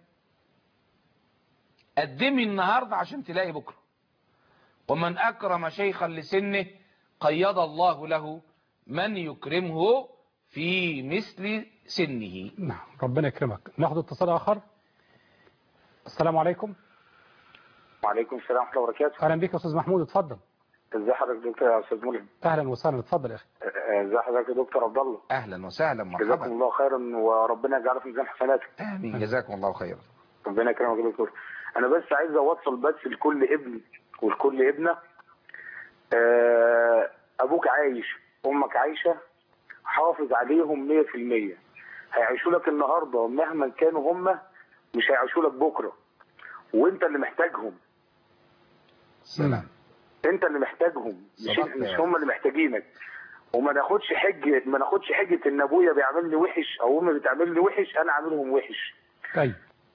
قدمي النهاردة عشان تلاقي بكرة ومن أكرم شيخا لسنه قيض الله له من يكرمه في مثل سنه نعم ربنا يكرمك ناخد اتصال آخر السلام عليكم وعليكم السلام ورحمه الله وبركاته أهلا بك يا أستاذ محمود اتفضل ازي حضرتك دكتور يا استاذ ملهم أهلا وسهلا اتفضل يا أخي آه، ازي حضرتك يا دكتور عبد الله أهلا وسهلا جزاكم مرحبا الله خيرا وربنا يجعله في ميزان حسناتك آمين جزاكم الله خيرا ربنا يكرمك يا دكتور انا بس عايز اوصل بس لكل ابن ولكل ابنه آه، ابوك عايش امك عايشه حافظ عليهم 100% هيعيشوا لك النهارده مهما كانوا هم مش هيعيشوا لك بكره وانت اللي محتاجهم سلام انت اللي محتاجهم مش صدقت مش يا هم اللي محتاجينك وما ناخدش حجه ما ناخدش حجه ان ابويا بيعملني وحش او امي بتعملني وحش انا عاملهم وحش طيب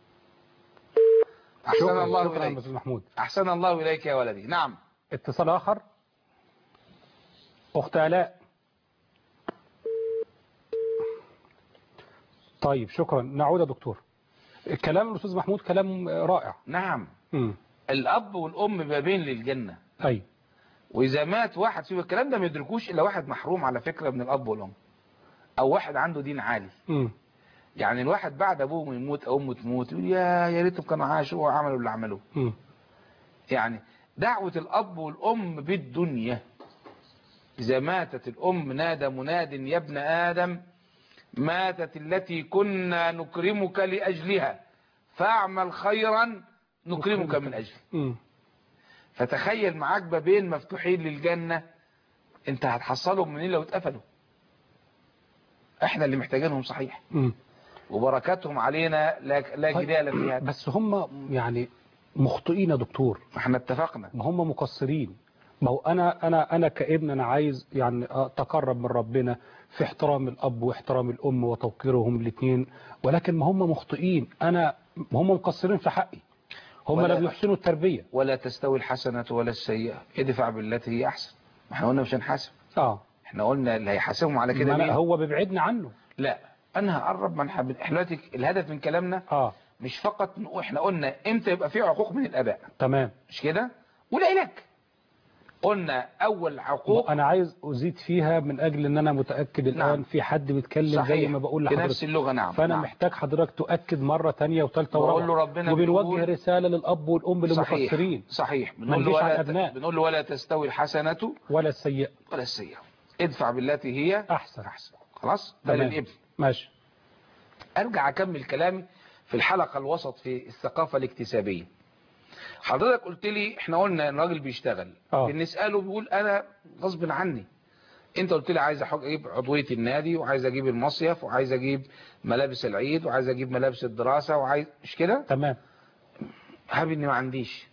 أحسن شكرا الله شكرا يا إليك أستاذ محمود أحسن الله إليك يا ولدي نعم اتصال آخر أخت آلاء طيب شكرا نعود يا دكتور كلام الأستاذ محمود كلام رائع نعم مم. الأب والأم بابين للجنة طيب وإذا مات واحد فيهم الكلام ده ما يدركوش إلا واحد محروم على فكرة من الأب والأم أو واحد عنده دين عالي مم. يعني الواحد بعد أبوه ما يموت أو أمه تموت يقول يا يا ريتهم كانوا عاشوا وعملوا اللي عملوه مم. يعني دعوة الأب والأم بالدنيا إذا ماتت الأم نادى مناد يا ابن آدم ماتت التي كنا نكرمك لأجلها فاعمل خيرا نكرمك من أجله مم. فتخيل معاك بابين مفتوحين للجنة انت هتحصلهم منين لو اتقفلوا احنا اللي محتاجينهم صحيح مم. وبركاتهم علينا لا, لا طيب، جدال فيها بس هم يعني مخطئين يا دكتور احنا اتفقنا ما هم مقصرين ما هو انا انا انا كابن انا عايز يعني اتقرب من ربنا في احترام الاب واحترام الام وتوقيرهم الاثنين ولكن ما هم مخطئين انا هم مقصرين في حقي هم ولا- لم يحسنوا التربيه ولا تستوي الحسنة ولا السيئة ادفع بالتي هي احسن ما احنا قلنا مش هنحاسب اه احنا قلنا اللي هيحاسبهم على كده ما أنا مين هو بيبعدنا عنه لا انا هقرب من حب احنا دلوقتي الهدف من كلامنا اه مش فقط نقول- احنا قلنا امتى يبقى في عقوق من الاباء تمام مش كده والعلاج قلنا اول عقوق انا عايز ازيد فيها من اجل ان انا متاكد الان نعم. في حد بيتكلم زي صحيح. ما بقول بنفس لحضرتك اللغة نعم فانا نعم. محتاج حضرتك تؤكد مره ثانيه وثالثه بقول له ورابعه ربنا وبنوجه بيقول- رساله للاب والام اللي صحيح مقصرين صحيح ما بنقول له نجيش على ولا الأبناء. ت... بنقول له ولا تستوي الحسنة ولا السيئه ولا السيئة ادفع بالتي هي احسن احسن خلاص ده تمام. للابن ماشي ارجع اكمل كلامي في الحلقة الوسط في الثقافة الاكتسابية حضرتك قلت لي احنا قلنا ان الراجل بيشتغل آه. بنسأله بيقول انا غصب عني انت قلت لي عايز أحج- اجيب عضوية النادي وعايز اجيب المصيف وعايز اجيب ملابس العيد وعايز اجيب ملابس الدراسة وعايز مش كده تمام هابي اني ما عنديش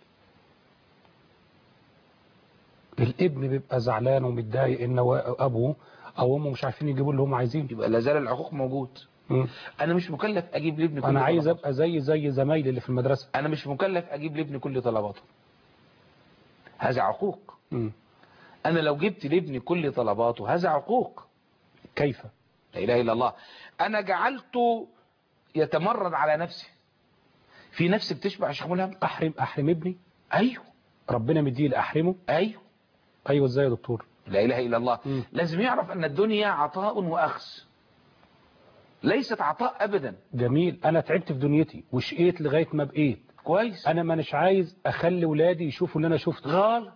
الابن بيبقى زعلان ومتضايق ان هو ابوه او امه مش عارفين يجيبوا اللي هم عايزينه يبقى لا زال العقوق موجود مم. انا مش مكلف اجيب لابني كل انا عايز طلباته. ابقى زي زي زمايلي اللي في المدرسه انا مش مكلف اجيب لابني كل طلباته هذا عقوق مم. انا لو جبت لابني كل طلباته هذا عقوق كيف لا اله الا الله انا جعلته يتمرد على نفسه في نفس بتشبع يا شيخ ملهم احرم احرم ابني ايوه ربنا مديه احرمه ايوه ايوه ازاي يا دكتور لا اله الا الله مم. لازم يعرف ان الدنيا عطاء واخذ ليست عطاء ابدا جميل انا تعبت في دنيتي وشقيت لغايه ما بقيت كويس انا مانيش عايز اخلي ولادي يشوفوا اللي انا شفته غلط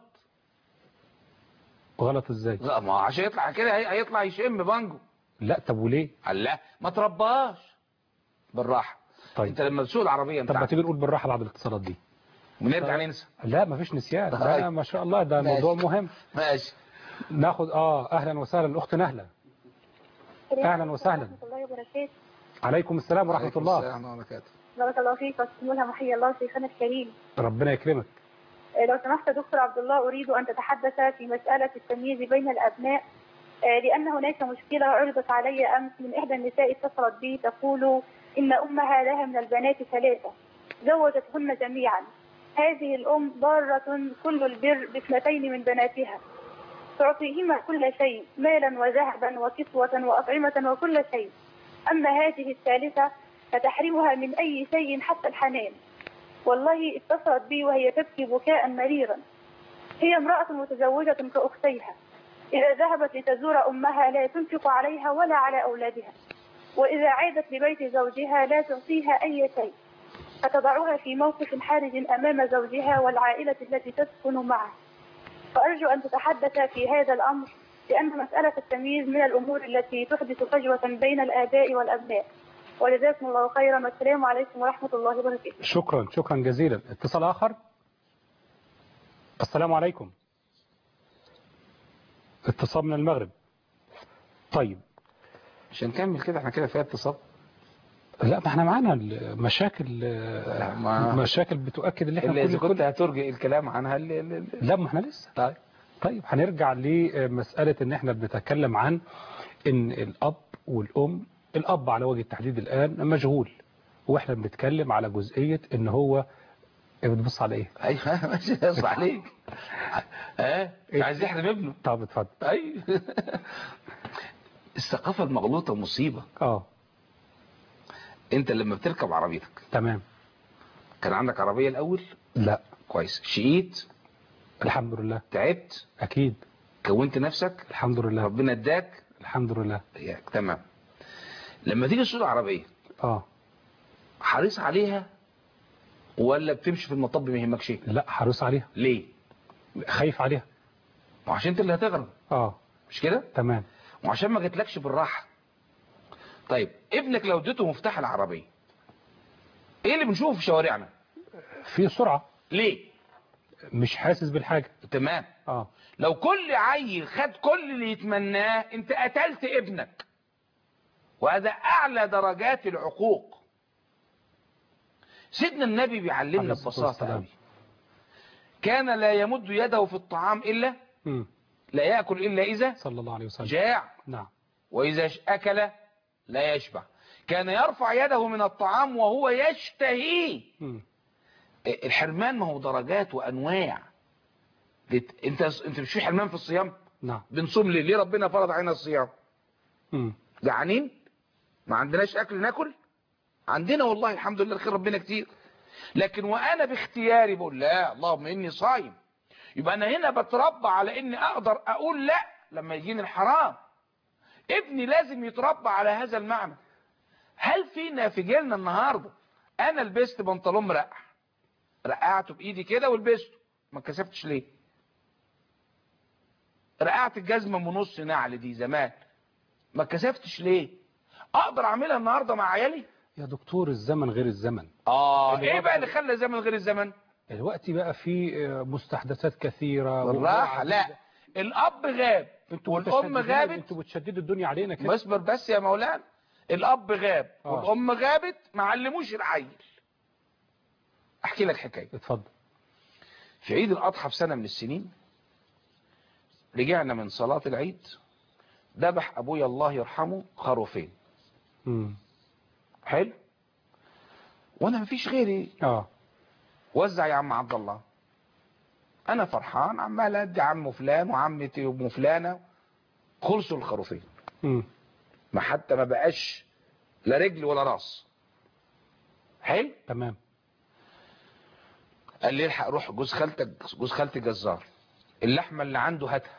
غلط ازاي لا ما هو عشان يطلع كده هي- هيطلع يشم بانجو لا طب وليه قال لا ما ترباش بالراحه طيب. انت لما تسوق العربيه طب ما بتاعتك تيجي نقول بالراحه بعد الاتصالات دي ونرجع ننسى لا مفيش نسيان طيب. لا ما شاء الله ده ماشي. موضوع مهم ماشي ناخد اه اهلا وسهلا الاخت نهله أهلاً وسهلاً. ورحمة الله وبركاته عليكم السلام ورحمه عليكم الله السلام ورحمة الله وبركاته. بارك الله فيك واسمولها محي الله شيخنا الكريم ربنا يكرمك آه، لو سمحت دكتور عبد الله أريد أن تتحدث في مسألة التمييز بين الأبناء آه، لأن هناك مشكلة عرضت علي أمس من إحدى النساء اتصلت بي تقول إن أمها لها من البنات ثلاثة زوجتهن جميعا هذه الأم ضارة كل البر باثنتين من بناتها تعطيهما كل شيء مالا وذهبا وكسوة وأطعمة وكل شيء أما هذه الثالثة فتحرمها من أي شيء حتى الحنان والله اتصلت بي وهي تبكي بكاء مريرا هي امرأة متزوجة كأختيها إذا ذهبت لتزور أمها لا تنفق عليها ولا على أولادها وإذا عادت لبيت زوجها لا تعطيها أي شيء فتضعها في موقف حرج أمام زوجها والعائلة التي تسكن معه فأرجو أن تتحدث في هذا الأمر لأن مسألة التمييز من الأمور التي تحدث فجوة بين الآباء والأبناء وجزاكم الله خيرا والسلام عليكم ورحمة الله وبركاته شكرا شكرا جزيلا اتصال اخر السلام عليكم اتصال من المغرب طيب مش هنكمل كده احنا كده فيها اتصال لا ما احنا معانا المشاكل ما- مشاكل بتؤكد ان احنا اللي اذا كل كنت كل هترجع الكلام عنها اللي اللي اللي- لا ما احنا لسه طيب طيب هنرجع لمسألة ان احنا بنتكلم عن ان الاب والام الاب على وجه التحديد الان مشغول واحنا بنتكلم على جزئية ان هو إيه بتبص على ايه ايوه ماشي يصح عليك ها مش عايز يحرم ابنه طب اتفضل ايوه الثقافه المغلوطه مصيبه اه انت لما بتركب عربيتك تمام كان عندك عربيه الاول لا كويس شقيت الحمد لله تعبت اكيد كونت نفسك الحمد لله ربنا اداك الحمد لله إياك. تمام لما تيجي تسوق عربيه اه حريص عليها ولا بتمشي في المطب ما يهمك شيء لا حريص عليها ليه خايف عليها ما عشان انت اللي هتغرب اه مش كده تمام وعشان ما جاتلكش بالراحه طيب ابنك لو اديته مفتاح العربيه ايه اللي بنشوفه في شوارعنا في سرعة ليه مش حاسس بالحاجة تمام اه لو كل عيل خد كل اللي يتمناه انت قتلت ابنك وهذا اعلى درجات العقوق سيدنا النبي عليه بيعلمنا الصلاة ببساطة والسلام. قوي كان لا يمد يده في الطعام الا مم. لا يأكل الا اذا صلى الله عليه وسلم جاع نعم واذا اكل لا يشبع كان يرفع يده من الطعام وهو يشتهيه مم. الحرمان ما هو درجات وانواع لت- انت انت مش في حرمان في الصيام نعم بنصوم ليه ليه ربنا فرض علينا الصيام مم. جعانين ما عندناش اكل ناكل عندنا والله الحمد لله الخير ربنا كتير لكن وانا باختياري بقول لا اللهم اني صايم يبقى انا هنا بتربى على اني اقدر اقول لا لما يجيني الحرام ابني لازم يتربى على هذا المعنى هل فينا في جيلنا النهارده انا لبست بنطلون مرقع رقعته بايدي كده ولبسته ما كسفتش ليه رقعت الجزمه من نص نعل دي زمان ما كسفتش ليه اقدر اعملها النهارده مع عيالي يا دكتور الزمن غير الزمن اه اللي ايه وضع- بقى اللي خلى زمن غير الزمن الوقت بقى في آه، مستحدثات كثيرة بالراحه لا الاب غاب انتوا والام متشددين- غابت انتوا بتشددوا الدنيا علينا كده اصبر بس يا مولانا الاب غاب آه. والام غابت ما علموش العيل احكي لك حكايه اتفضل في عيد الاضحى في سنه من السنين رجعنا من صلاه العيد ذبح ابويا الله يرحمه خروفين مم. حلو وانا مفيش غيري اه وزع يا عم عبد الله انا فرحان عمال ادي عمه فلان وعمتي ام فلانه خلصوا الخروفين مم. ما حتى ما بقاش لا رجل ولا راس حلو تمام قال لي الحق روح جوز خالتك جوز خالتي جزار اللحمه اللي عنده هاتها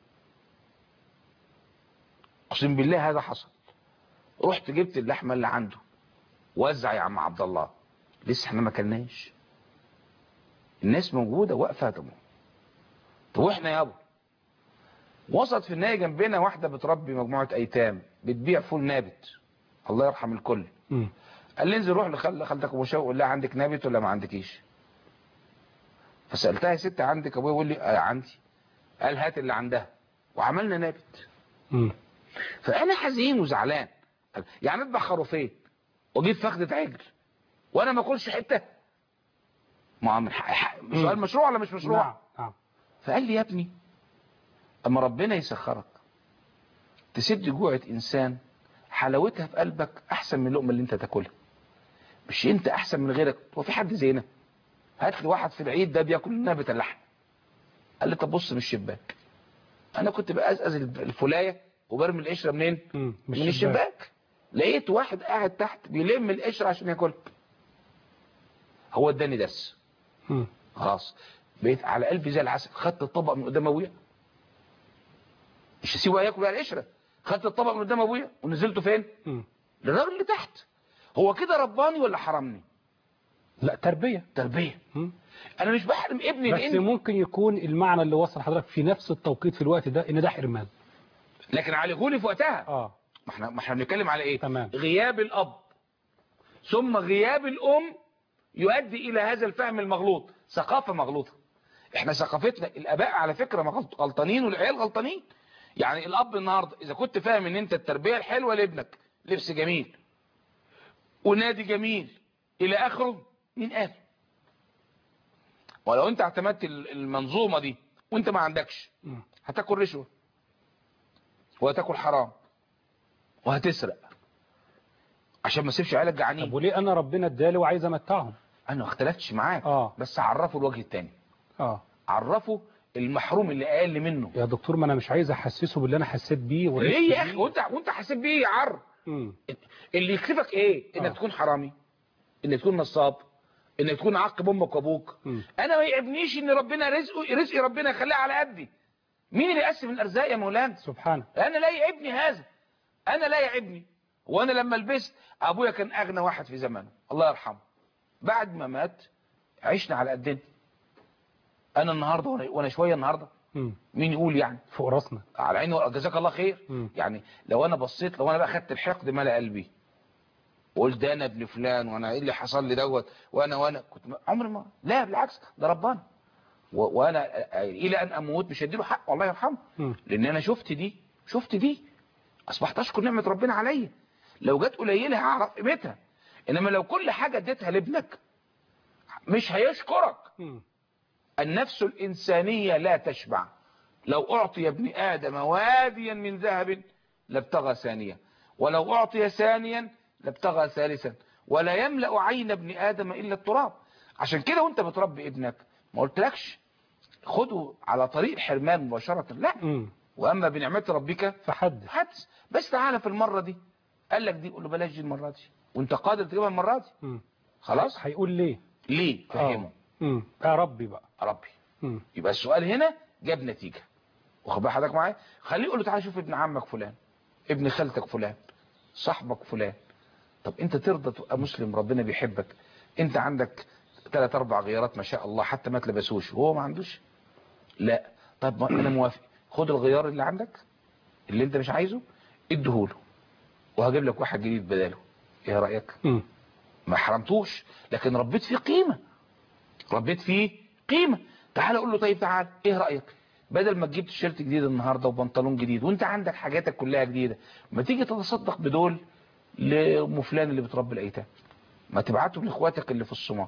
اقسم بالله هذا حصل رحت جبت اللحمه اللي عنده وزع يا عم عبد الله لسه احنا ما كلناش الناس موجوده واقفه يا طب طب واحنا يابا وسط في النهايه جنبنا واحده بتربي مجموعه ايتام بتبيع فول نابت الله يرحم الكل مم. قال لي انزل روح لخال خالتك ابو شوق قول لها عندك نابت ولا ما عندكيش فسالتها يا ست عندك ابويا يقول لي آه عندي قال هات اللي عندها وعملنا نابت مم. فانا حزين وزعلان قال يعني اذبح خروفين واجيب فخده عجل وانا ما اكلش حته ما هو من حق- حق- مم. سؤال مشروع ولا مش مشروع نعم نعم فقال لي يا ابني اما ربنا يسخرك تسد جوعة انسان حلاوتها في قلبك احسن من اللقمه اللي انت تاكلها مش انت احسن من غيرك هو في حد زينا هات لي واحد في العيد ده بياكل نابت اللحم قال لي طب بص من الشباك انا كنت بقزقز الفلايه وبرمي القشره منين مم. من الشباك لقيت واحد قاعد تحت بيلم القشره عشان ياكلها هو اداني درس مم. خلاص بقيت على قلبي زي العسل خدت الطبق من قدام ابويا مش هسيبه ياكل بقى القشره خدت الطبق من قدام ابويا ونزلته فين مم. للراجل اللي تحت هو كده رباني ولا حرمني لا تربية تربيه مم. انا مش بحرم ابني بس لان ممكن يكون المعنى اللي وصل حضرتك في نفس التوقيت في الوقت ده ان ده حرمان لكن عليهولي في وقتها اه ما احنا ما احنا بنتكلم على ايه تمام. غياب الاب ثم غياب الام يؤدي الى هذا الفهم المغلوط ثقافه مغلوطه احنا ثقافتنا الاباء على فكره مغلط- غلطانين والعيال غلطانين يعني الاب النهارده اذا كنت فاهم ان انت التربيه الحلوه لابنك لبس جميل ونادي جميل الى اخره مين قال ولو انت اعتمدت ال- المنظومه دي وانت ما عندكش مم. هتاكل رشوه وهتاكل حرام وهتسرق عشان ما تسيبش عيالك طب جعانين وليه انا ربنا ادالي وعايز امتعهم انا ما اختلفتش معاك اه بس عرفوا الوجه التاني اه عرفوا المحروم اللي اقل منه يا دكتور ما انا مش عايز احسسه باللي انا حسيت بيه وعشت ليه يا اخي بيه. وانت وانت حاسب بيه يا عر مم. اللي يكسفك ايه انك آه. تكون حرامي انك تكون نصاب انك تكون عاقب امك وابوك مم. انا ما يعبنيش ان ربنا رزقه رزق ربنا يخليه على قدي مين اللي يقسم الارزاق يا مولانا سبحانه انا لا يعبني هذا انا لا يعبني وانا لما لبست ابويا كان اغنى واحد في زمانه الله يرحمه بعد ما مات عشنا على قدنا انا النهارده وأنا- وانا شويه النهارده مم. مين يقول يعني فوق راسنا على عيني ورا- جزاك الله خير مم. يعني لو انا بصيت لو انا بقى خدت الحقد ملا قلبي وقلت ده انا ابن فلان وانا ايه اللي حصل لي دوت وانا وانا كنت م- عمري ما لا بالعكس ده ربنا و- وانا الى ان اموت مش هديله حق والله يرحمه مم. لان انا شفت دي شفت دي اصبحت اشكر نعمه ربنا عليا لو جت قليله هعرف قيمتها انما لو كل حاجه اديتها لابنك مش هيشكرك مم. النفس الإنسانية لا تشبع لو أعطي ابن آدم واديا من ذهب لابتغى ثانية ولو أعطي ثانيا لابتغى ثالثا ولا يملأ عين ابن آدم إلا التراب عشان كده وانت بتربي ابنك ما قلتلكش خده على طريق الحرمان مباشرة لا مم. وأما بنعمة ربك فحدث حدث بس تعالى في المرة دي قال لك دي قول له بلاش دي المرة دي وانت قادر تجيبها المرة دي مم. خلاص هيقول ليه ليه فهمه مم. يا ربي بقى ربي مم. يبقى السؤال هنا جاب نتيجة واخد بال حضرتك معايا خليه يقول له تعالى شوف ابن عمك فلان ابن خالتك فلان صاحبك فلان طب انت ترضى تبقى مسلم ربنا بيحبك انت عندك ثلاث اربع غيارات ما شاء الله حتى ما تلبسوش وهو ما عندوش لا طب ما انا موافق خد الغيار اللي عندك اللي انت مش عايزه اديهوله وهجيب لك واحد جديد بداله ايه رايك مم. ما حرمتوش لكن ربيت فيه قيمة ربيت فيه قيمة تعال اقول له طيب تعال ايه رأيك بدل ما تجيب تيشيرت جديد النهاردة وبنطلون جديد وانت عندك حاجاتك كلها جديدة ما تيجي تتصدق بدول لام فلان اللي بتربي الايتام ما تبعتهم لاخواتك اللي في الصومال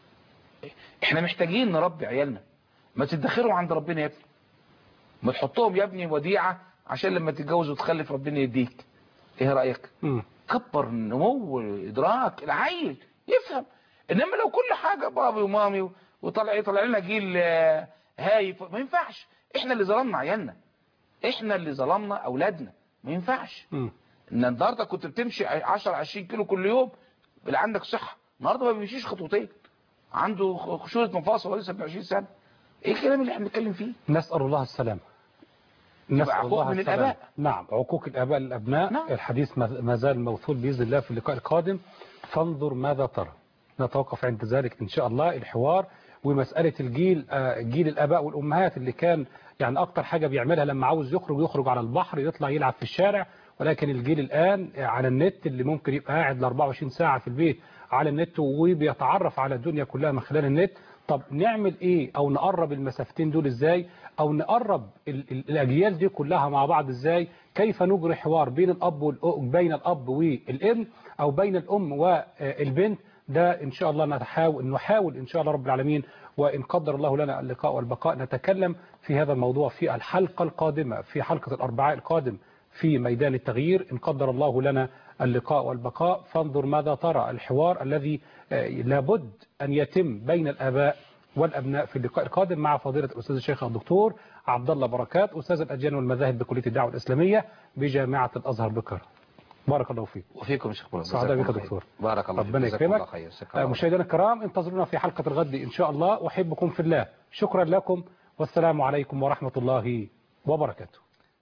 احنا محتاجين نربي عيالنا ما تدخرهم عند ربنا يا ابني ما تحطهم يا ابني وديعة عشان لما تتجوز وتخلف ربنا يديك ايه رأيك مم. كبر نمو ادراك العيل يفهم انما لو كل حاجه بابي ومامي وطلع طلع لنا جيل آه، هايف ما ينفعش احنا اللي ظلمنا عيالنا احنا اللي ظلمنا اولادنا ما ينفعش مم. ان النهارده كنت بتمشي 10 20 كيلو كل يوم اللي عندك صحه النهارده ما بيمشيش خطوتين عنده خشونه مفاصل ولسه 20 سنه ايه الكلام اللي احنا بنتكلم فيه نسأل الله السلامة يبقى نسأل عقوق الله من السلامة. الآباء. نعم عقوق الآباء للأبناء نعم. الحديث ما ما زال موصول بإذن الله في اللقاء القادم فانظر ماذا ترى نتوقف عند ذلك إن شاء الله الحوار ومسألة الجيل آه، جيل الآباء والأمهات اللي كان يعني أكتر حاجة بيعملها لما عاوز يخرج يخرج على البحر يطلع يلعب في الشارع ولكن الجيل الآن على النت اللي ممكن يبقى قاعد ل 24 ساعة في البيت على النت وبيتعرف على الدنيا كلها من خلال النت طب نعمل ايه او نقرب المسافتين دول ازاي او نقرب ال- ال- الاجيال دي كلها مع بعض ازاي كيف نجري حوار بين الاب والأ- بين الاب والابن او بين الام والبنت ده ان شاء الله نحاول نحاول ان شاء الله رب العالمين وان قدر الله لنا اللقاء والبقاء نتكلم في هذا الموضوع في الحلقه القادمه في حلقه الاربعاء القادم في ميدان التغيير إن قدر الله لنا اللقاء والبقاء فانظر ماذا ترى الحوار الذي آه، لابد أن يتم بين الآباء والأبناء في اللقاء القادم مع فضيلة الأستاذ الشيخ الدكتور عبد الله بركات أستاذ الأديان والمذاهب بكلية الدعوة الإسلامية بجامعة الأزهر بقرة بارك الله فيك وفيكم يا شيخ مراد. سعداء جزاكم بك يا الله دكتور. خير. بارك الله فيك ربنا جزاكم الله يكرمك خير. جزاك آه، الله مشاهدينا الكرام انتظرونا في حلقة الغد إن شاء الله أحبكم في الله شكرا لكم والسلام عليكم ورحمة الله وبركاته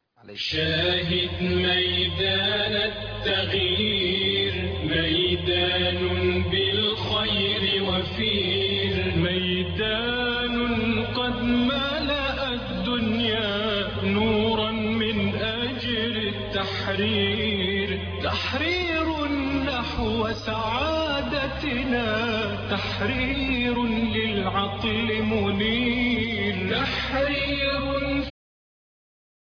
شاهد ميدان التغيير ميدان بالخير وفير ميدان قد ملأ الدنيا نورا من أجل التحرير تحرير نحو سعادتنا تحرير للعقل منير تحرير